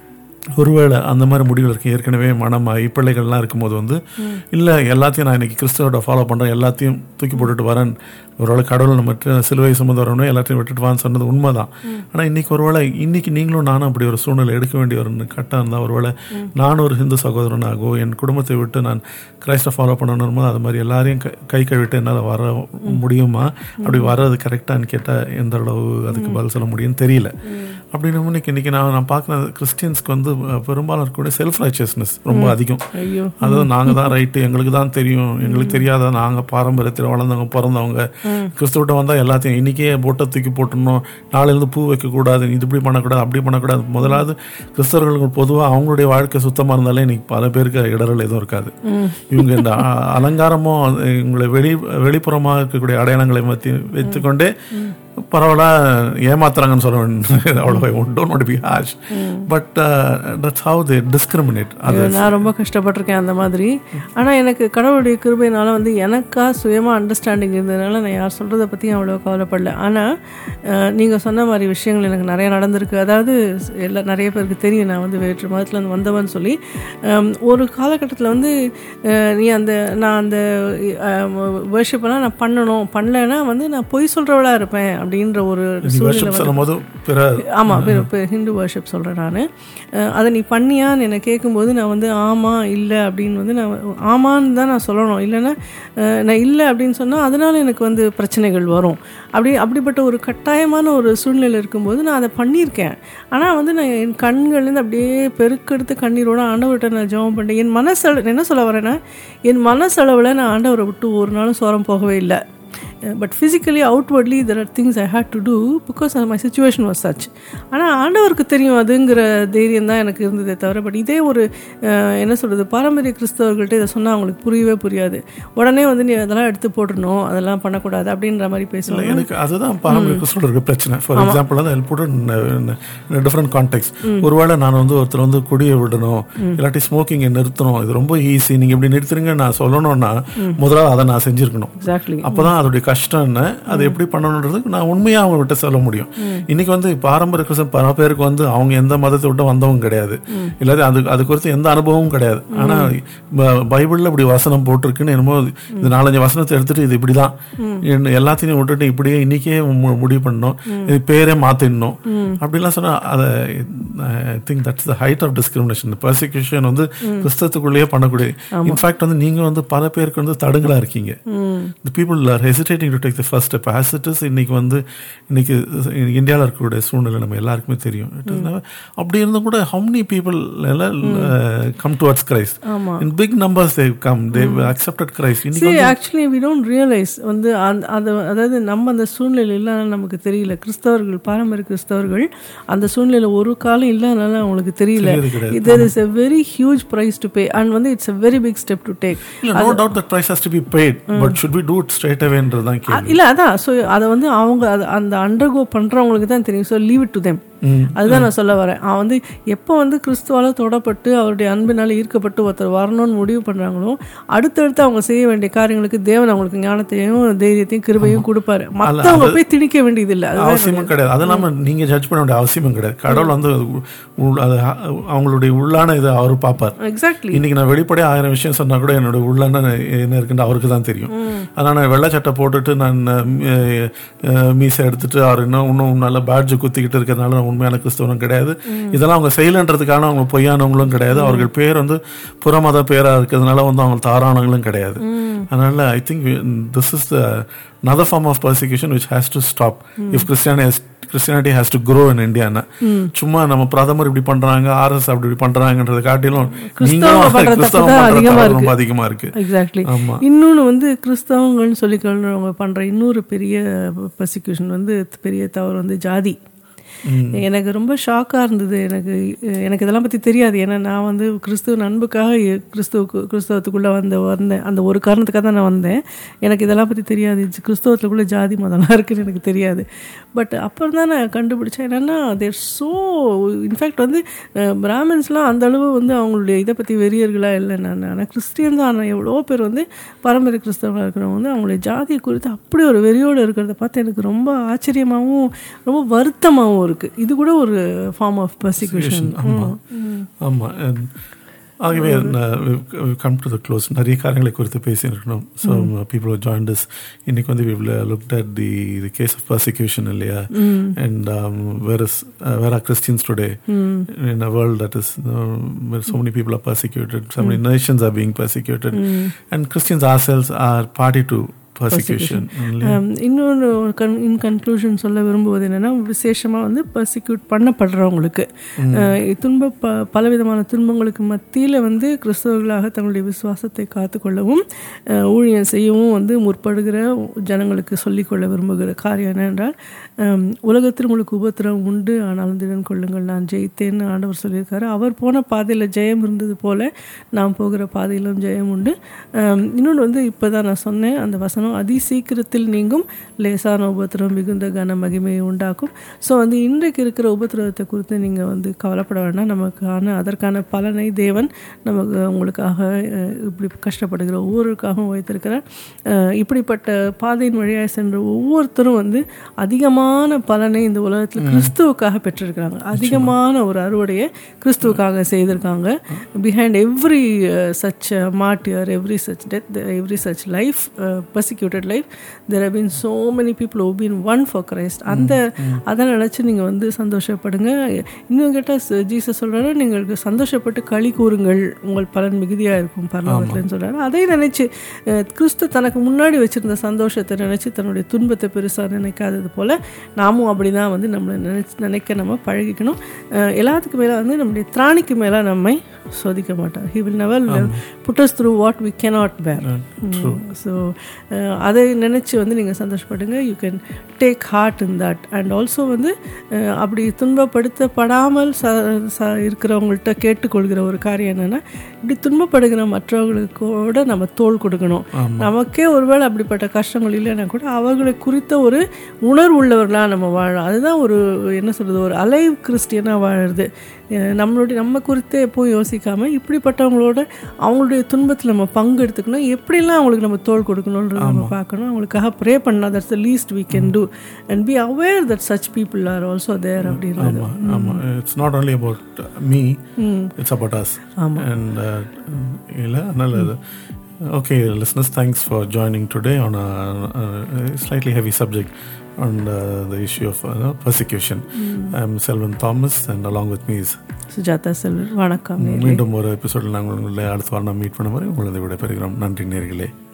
ஒருவேளை அந்த மாதிரி முடிவுகள் இருக்கு ஏற்கனவே மனமாகி பிள்ளைகள்லாம் இருக்கும்போது வந்து இல்லை எல்லாத்தையும் நான் இன்னைக்கு கிறிஸ்தவோட ஃபாலோ பண்ணுறேன் எல்லாத்தையும் தூக்கி போட்டுட்டு வரேன் ஒருவேளை கடவுள் நம்ம சிலுவை சுமந்து வரணும் எல்லாத்தையும் விட்டுட்டு வான்னு சொன்னது உண்மைதான் ஆனால் இன்னைக்கு ஒருவேளை இன்னைக்கு நீங்களும் நானும் அப்படி ஒரு சூழ்நிலை எடுக்க வேண்டிய ஒரு கட்டம் இருந்தால் ஒருவேளை நானும் ஒரு ஹிந்து சகோதரனாகவோ என் குடும்பத்தை விட்டு நான் கிரைஸ்ட ஃபாலோ பண்ணணும் அது மாதிரி எல்லாரையும் கை- கை கழுவிட்டு என்னால் வர முடியுமா அப்படி வர்றது கரெக்டான்னு கேட்டால் எந்த அளவு அதுக்கு பதில் சொல்ல முடியும்னு தெரியல அப்படின்னு இன்னைக்கு இன்னைக்கு நான் நான் பார்க்குற கிறிஸ்டியன்ஸ்க்கு வந்து அஹ், பெரும்பாலும் இருக்கக்கூடிய செல்ஃப் ரைச்சியஸ்னஸ் ரொம்ப அதிகம் ஐயோ அதாவது நாங்கள் தான் ரைட்டு எங்களுக்கு தான் தெரியும் எங்களுக்கு தெரியாத நாங்கள் பாரம்பரியத்தில் வளர்ந்தவங்க பிறந்தவங்க கிறிஸ்துவிட்ட வந்தால் எல்லாத்தையும் இன்னைக்கே போட்டை தூக்கி போட்டுடணும் நாளையிலேருந்து பூ வைக்கக்கூடாது இது இப்படி பண்ணக்கூடாது அப்படி பண்ணக்கூடாது முதலாவது கிறிஸ்தவர்களுக்கு பொதுவாக அவங்களுடைய வாழ்க்கை சுத்தமாக இருந்தாலே இன்னைக்கு பல பேருக்கு இடரல் எதுவும் இருக்காது இவங்க இந்த அ- அலங்காரமும் அது இவங்களை வெளி வெளிப்புறமாக இருக்கக்கூடிய அடையாளங்களை மத்தி வைத்துக்கொண்டே பரவாயில்ல ஏமாத்துறாங்கன்னு சொல்ல வேண்டிய அவ்வளோ don't be harsh but that's how they discriminate அது நான் ரொம்ப கஷ்டப்பட்டிருக்கேன் அந்த மாதிரி ஆனால் எனக்கு கடவுளுடைய கிருபையினால வந்து எனக்கா சுயமாக அண்டர்ஸ்டாண்டிங் இருந்ததுனால நான் யார் சொல்கிறத பற்றியும் அவ்வளோ கவலைப்படல ஆனால் நீங்கள் சொன்ன மாதிரி விஷயங்கள் எனக்கு நிறைய நடந்திருக்கு அதாவது எல்லா நிறைய பேருக்கு தெரியும் நான் வந்து வேற்று மதத்துலேருந்து வந்தவன் சொல்லி அம், ஒரு காலகட்டத்தில் வந்து அஹ், நீ அந்த நான் அந்த வேர்ஷிப்பெல்லாம் நான் பண்ணணும் பண்ணலைன்னா வந்து நான் பொய் சொல்கிறவளா இருப்பேன் அப்படின்ற ஒரு சூழ்நிலை வருஷம் சொல்லும் போது பிற ஆமாம் இப்போ ஹிந்து வர்ஷிப் சொல்கிறேன் நான் அதை நீ பண்ணியான்னு என்னை கேட்கும்போது நான் வந்து ஆமாம் இல்லை அப்படின்னு வந்து நான் ஆமான்னு தான் நான் சொல்லணும் இல்லைன்னா அஹ், நான் இல்லை அப்படின்னு சொன்னால் அதனால எனக்கு வந்து பிரச்சனைகள் வரும் அப்படி அப்படிப்பட்ட ஒரு கட்டாயமான ஒரு சூழ்நிலை இருக்கும்போது நான் அதை பண்ணியிருக்கேன் ஆனால் வந்து நான் என் கண்கள்லேருந்து அப்படியே பெருக்கெடுத்து கண்ணீரோட ஆண்டவர்கிட்ட நான் ஜெபம் பண்ணேன் என் மனசளவு நான் என்ன சொல்ல வரேன்னா என் மனசளவில் நான் ஆண்டவரை விட்டு ஒரு நாளும் சோரம் போகவே இல்லை but physically outwardly there are things I had to do because my situation was such ஆனால் ஆண்டவருக்கு தெரியும் அதுங்கிற தைரியம் தான் எனக்கு இருந்ததே தவிர பட் இதே ஒரு அஹ், என்ன சொல்கிறது பாரம்பரிய கிறிஸ்தவர்கள்ட்ட இதை சொன்னால் அவங்களுக்கு புரியவே புரியாது உடனே வந்து நீ அதெல்லாம் எடுத்து போட்டுடணும் அதெல்லாம் பண்ணக்கூடாது அப்படின்ற மாதிரி இல்லை பேசுவாங்க எனக்கு அதுதான் பாரம்பரிய கிறிஸ்துவோட இருக்க பிரச்சனை ஃபார் எக்ஸாம்பிள் வந்து புட் டிஃப்ரெண்ட் கான்டெக்ட் ஒருவேளை நான் வந்து ஒருத்தர் வந்து குடியை விடணும் இல்லாட்டி ஸ்மோக்கிங்கை நிறுத்தணும் இது ரொம்ப ஈஸி நீங்க இப்படி நிறுத்துறீங்க நான் சொல்லணும்னா முதல்ல அதை நான் செஞ்சிருக்கணும் எக்ஸாக்ட்லி அப்பதான் அதோடைய கஷ்டம் என்ன அது எப்படி பண்ணணுன்றதுக்கு நான் உண்மையா அவங்க விட்டு சொல்ல முடியும் இன்னைக்கு வந்து பாரம்பரிய கிறிஸ்தவ பல பேருக்கு வந்து அவங்க எந்த மதத்தை விட்டு வந்தவங்க கிடையாது இல்லாட்டி அது அது குறித்து எந்த அனுபவமும் கிடையாது ஆனா ப- பைபிள்ல இப்படி வசனம் போட்டிருக்குன்னு என்னமோ இது நாலஞ்சு வசனத்தை எடுத்துட்டு இது இப்படிதான் என்ன எல்லாத்தையும் விட்டுட்டு இப்படியே இன்னைக்கே மு- முடிவு பண்ணணும் இது பேரே மாத்திடணும் அப்படிலாம் சொன்னா அதை I think that's the height of discrimination persecution வந்து கிறிஸ்தவத்துக்குள்ளேயே பண்ணக்கூடிய இன்ஃபேக்ட் வந்து நீங்க வந்து பல பேருக்கு வந்து தடுங்களா இருக்கீங்க the people are hesitating to take the first step as it is இன்னைக்கு வந்து இன்னைக்கு இந்தியாவில் இருக்கக்கூடிய சூழ்நிலை நம்ம எல்லாருக்குமே தெரியும் It is never- அப்படி இருந்தும் கூட how many people எல்லாம் come towards Christ in big numbers they come they accepted Christ இன்னைக்கு சரி ஆக்சுவலி வி டோன்ட் ரியலைஸ் வந்து அந்த அது அதாவது நம்ம அந்த சூழ்நிலை இல்லைன்னு நமக்கு தெரியல கிறிஸ்தவர்கள் பாரம்பரிய கிறிஸ்தவர்கள் அந்த சூழ்நிலை ஒரு காலம் இல்லைனால அவங்களுக்கு தெரியல தெரியறது கிடையாது. இது is a very huge price to pay and வந்து it's a very big step to take இல்ல, no doubt that price has to be paid but should we do it straight awayன்றது தான் கேள்வி இல்லை அதான் ஸோ அதை வந்து அவங்க அது அந்த அண்டர்கோ பண்ணுறவங்களுக்கு தான் தெரியும் ஸோ லீவ் டு தெம் அதுதான் நான் சொல்ல வரேன் அவன் வந்து எப்போ வந்து கிறிஸ்துவால தொடப்பட்டு அவருடைய அன்பினால ஈர்க்கப்பட்டு ஒருத்தர் வரணும்னு முடிவு பண்ணுறாங்களோ அடுத்தடுத்து அவங்க செய்ய வேண்டிய காரியங்களுக்கு தேவன் அவங்களுக்கு ஞானத்தையும் தைரியத்தையும் கிருபையும் கொடுப்பாரு மற்றவங்க போய் திணிக்க வேண்டியதில்லை அதுதான் அவசியமும் கிடையாது அது இல்லாம நீங்க ஜட்ஜ் பண்ண வேண்டிய அவசியமும் கிடையாது கடவுள் வந்து உள்- அது அவங்களுடைய உள்ளான இதை அவர் பார்ப்பார் எக்ஸாக்ட்லி இன்னைக்கு நான் வெளிப்படையா ஆயிரம் விஷயம் சொன்னா கூட என்னோட உள்ளான என்ன இருக்குன்னு அவருக்கு தான் தெரியும் அதனால நான் வெள்ளை சட்டை போட்டுட்டு நான் அஹ், அஹ், மீசை எடுத்துட்டு அவர் இன்னும் இன்னும் நல்ல பேட்ஜ் குத்திக்கிட்டு இருக்கிறதுனால நான் உண்மையான கிறிஸ்தவனும் கிடையாது இதெல்லாம் அவங்க செய்யலன்றதுக்கான அவங்க பொய்யானவங்களும் கிடையாது அவர்கள் பேர் வந்து புறமத பேரா இருக்கிறதுனால வந்து அவங்க தாரானவங்களும் கிடையாது அதனால I think this is the another form of persecution which has to stop if Christianity has Christianity has to grow in இந்தியான்னு சும்மா நம்ம பிரதமர் இப்படி பண்றாங்க ஆர்எஸ் அப்படி இப்படி பண்றாங்கன்றத காட்டிலும் கிறிஸ்தவங்க பண்ற தப்பு கிறிஸ்தவம் தான் பண்ற அதிகமா தவறு இருக்கு. ரொம்ப அதிகமா இருக்கு எக்ஸாக்ட்லி ஆமா. இன்னொன்று வந்து கிறிஸ்தவங்கள்னு சொல்லிக்கிறவங்க பண்ணுற இன்னொரு பெரிய பர்சிக்யூஷன் வந்து பெரிய தவறு வந்து ஜாதி எனக்கு ரொம்ப ஷாக்காக இருந்தது எனக்கு எனக்கு இதெல்லாம் பற்றி தெரியாது ஏன்னா நான் வந்து கிறிஸ்துவ அன்புக்காக எ- கிறிஸ்துவுக்கு கிறிஸ்தவத்துக்குள்ளே வந்த வந்தேன் அந்த ஒரு காரணத்துக்காக தான் நான் வந்தேன் எனக்கு இதெல்லாம் பற்றி தெரியாது ஜ- கிறிஸ்தவத்துக்குள்ளே ஜாதி மதம்லாம் இருக்குன்னு எனக்கு தெரியாது பட் அப்புறம் தான் நான் கண்டுபிடிச்சேன் என்னென்னா தேர் ஸோ இன்ஃபேக்ட் வந்து பிராமின்ஸ்லாம் அந்த அளவு வந்து அவங்களுடைய இதை பற்றி வெறியர்களாக இல்லை நான் ஆனால் கிறிஸ்டியன் தான் ஆனால் எவ்வளோ பேர் வந்து பாரம்பரிய கிறிஸ்தவர்களாக இருக்கிறவங்க வந்து அவங்களுடைய ஜாதியை குறித்து அப்படி ஒரு வெறியோடு இருக்கிறத பார்த்து எனக்கு ரொம்ப ஆச்சரியமாகவும் ரொம்ப வருத்தமாகவும் இருக்குது இது கூட ஒரு ஃபார்ம் ஆஃப் பர்சிக்யூஷன் ஆமா ஆமா and ஆகவே கம் டு த க்ளோஸ் நிறைய காரியங்களை குறித்து பேசியிருக்கணும் ஸோ பீப்புள் ஜாயின் திஸ் இன்னைக்கு வந்து we will looked at the the case of persecution இல்லையா and where is where are Christians today in a world that is so many people are persecuted so many nations are being persecuted and Christians ourselves are party to persecution இல்லையா? இன்னொன்று கன் இன் conclusion சொல்ல விரும்புவது என்னென்னா விசேஷமாக வந்து persecute பண்ணப்படுறவங்களுக்கு அஹ், துன்ப ப பலவிதமான துன்பங்களுக்கு மத்தியில் வந்து கிறிஸ்தவர்களாக தங்களுடைய விசுவாசத்தை காத்துக்கொள்ளவும் அஹ், ஊழியம் செய்யவும் வந்து முற்படுகிற ஜனங்களுக்கு சொல்லிக்கொள்ள விரும்புகிற காரியம் என்னென்றால் அம், உலகத்தில் உங்களுக்கு உபத்திரம் உண்டு ஆனாலும் திடன் கொள்ளுங்கள் நான் ஜெயித்தேன்னு ஆண்டவர் சொல்லியிருக்காரு அவர் போன பாதையில் ஜெயம் இருந்தது போல நாம் போகிற பாதையிலும் ஜெயம் உண்டு இன்னொன்று வந்து இப்போ தான் நான் சொன்னேன் அந்த வசனம் அதி சீக்கிரத்தில் நீங்கும் லேசான உபத்திரம் மிகுந்த கன மகிமையை உண்டாக்கும் ஸோ வந்து இன்றைக்கு இருக்கிற உபத்திரவத்தை குறித்து நீங்கள் வந்து கவலைப்பட வேண்டாம் நமக்கான அதற்கான பலனை தேவன் நமக்கு உங்களுக்காக அஹ், இப்படி கஷ்டப்படுகிற ஒவ்வொருக்காகவும் வைத்திருக்கிறார் அஹ், இப்படிப்பட்ட பாதையின் வழியாக சென்ற ஒவ்வொருத்தரும் வந்து அதிகமான பலனை இந்த உலகத்தில் கிறிஸ்துவுக்காக பெற்றிருக்கிறாங்க அதிகமான ஒரு அறுவடையை கிறிஸ்துவுக்காக செய்திருக்காங்க behind every such martyr every such death every such life persecuted life there have been so many people who been won for Christ அந்த அதை நினச்சி நீங்கள் வந்து சந்தோஷப்படுங்க இன்னும் கேட்டால் ஜீசஸ் சொல்கிறாரு நீங்கள் சந்தோஷப்பட்டு களி கூறுங்கள் உங்கள் பலன் மிகுதியாக இருக்கும் பரலோகத்துலன்னு சொல்கிறாரு அதை நினச்சி கிறிஸ்து தனக்கு முன்னாடி வச்சிருந்த சந்தோஷத்தை நினச்சி தன்னுடைய துன்பத்தை பெருசாக நினைக்காதது போல் நாமும் அப்படி தான் வந்து நம்மளை நினைச்சு நினைக்க நம்ம பழகிக்கணும் அஹ் எல்லாத்துக்கும் மேலே வந்து நம்முடைய திராணிக்கு மேலே நம்மை சோதிக்க மாட்டார் he will never put us through what we cannot bear so அதை நினச்சி வந்து நீங்கள் சந்தோஷப்படுங்க you can take heart in that and also வந்து அஹ், அப்படி துன்பப்படுத்தப்படாமல் ச ச இருக்கிறவங்கள்ட்ட கேட்டுக்கொள்கிற ஒரு காரியம் என்னென்னா இப்படி துன்பப்படுகிற மற்றவர்களுக்கோட நம்ம தோள் கொடுக்கணும் நமக்கே ஒருவேளை அப்படிப்பட்ட கஷ்டங்கள் இல்லைன்னா கூட அவர்களை குறித்த ஒரு உணர்வுள்ளவர்களாக நம்ம வாழலாம் அதுதான் ஒரு என்ன சொல்கிறது ஒரு அலைவ் கிறிஸ்டியனாக வாழுறது அஹ் நம்மளுடைய நம்ம குறித்தே எப்பவும் யோசிக்காமல் இப்படிப்பட்டவங்களோட அவங்களுடைய துன்பத்தில் நம்ம பங்கு எடுத்துக்கணும் எப்படிலாம் அவங்களுக்கு நம்ம தோள் கொடுக்கணுன்றத நம்ம பார்க்கணும் அவங்களுக்காக ப்ரே பண்ணலாம் that's the least we can do and be aware that such people are also there அப்படின்றது ஆமா ஆமா it's not only about me it's about us and uh, இல்ல அதனால okay listeners thanks for joining today on a, a slightly heavy subject on uh, the issue of uh, persecution i'm selvan thomas and along with me is Sujatha Selvan வணக்கம் நேயர்களே. மீண்டும் ஒரு எபிசோடில் நாங்கள் உங்களை அடுத்த வாரம் மீட் பண்ண மாதிரி உங்களது விட பெறுகிறோம் நன்றி நேர்களே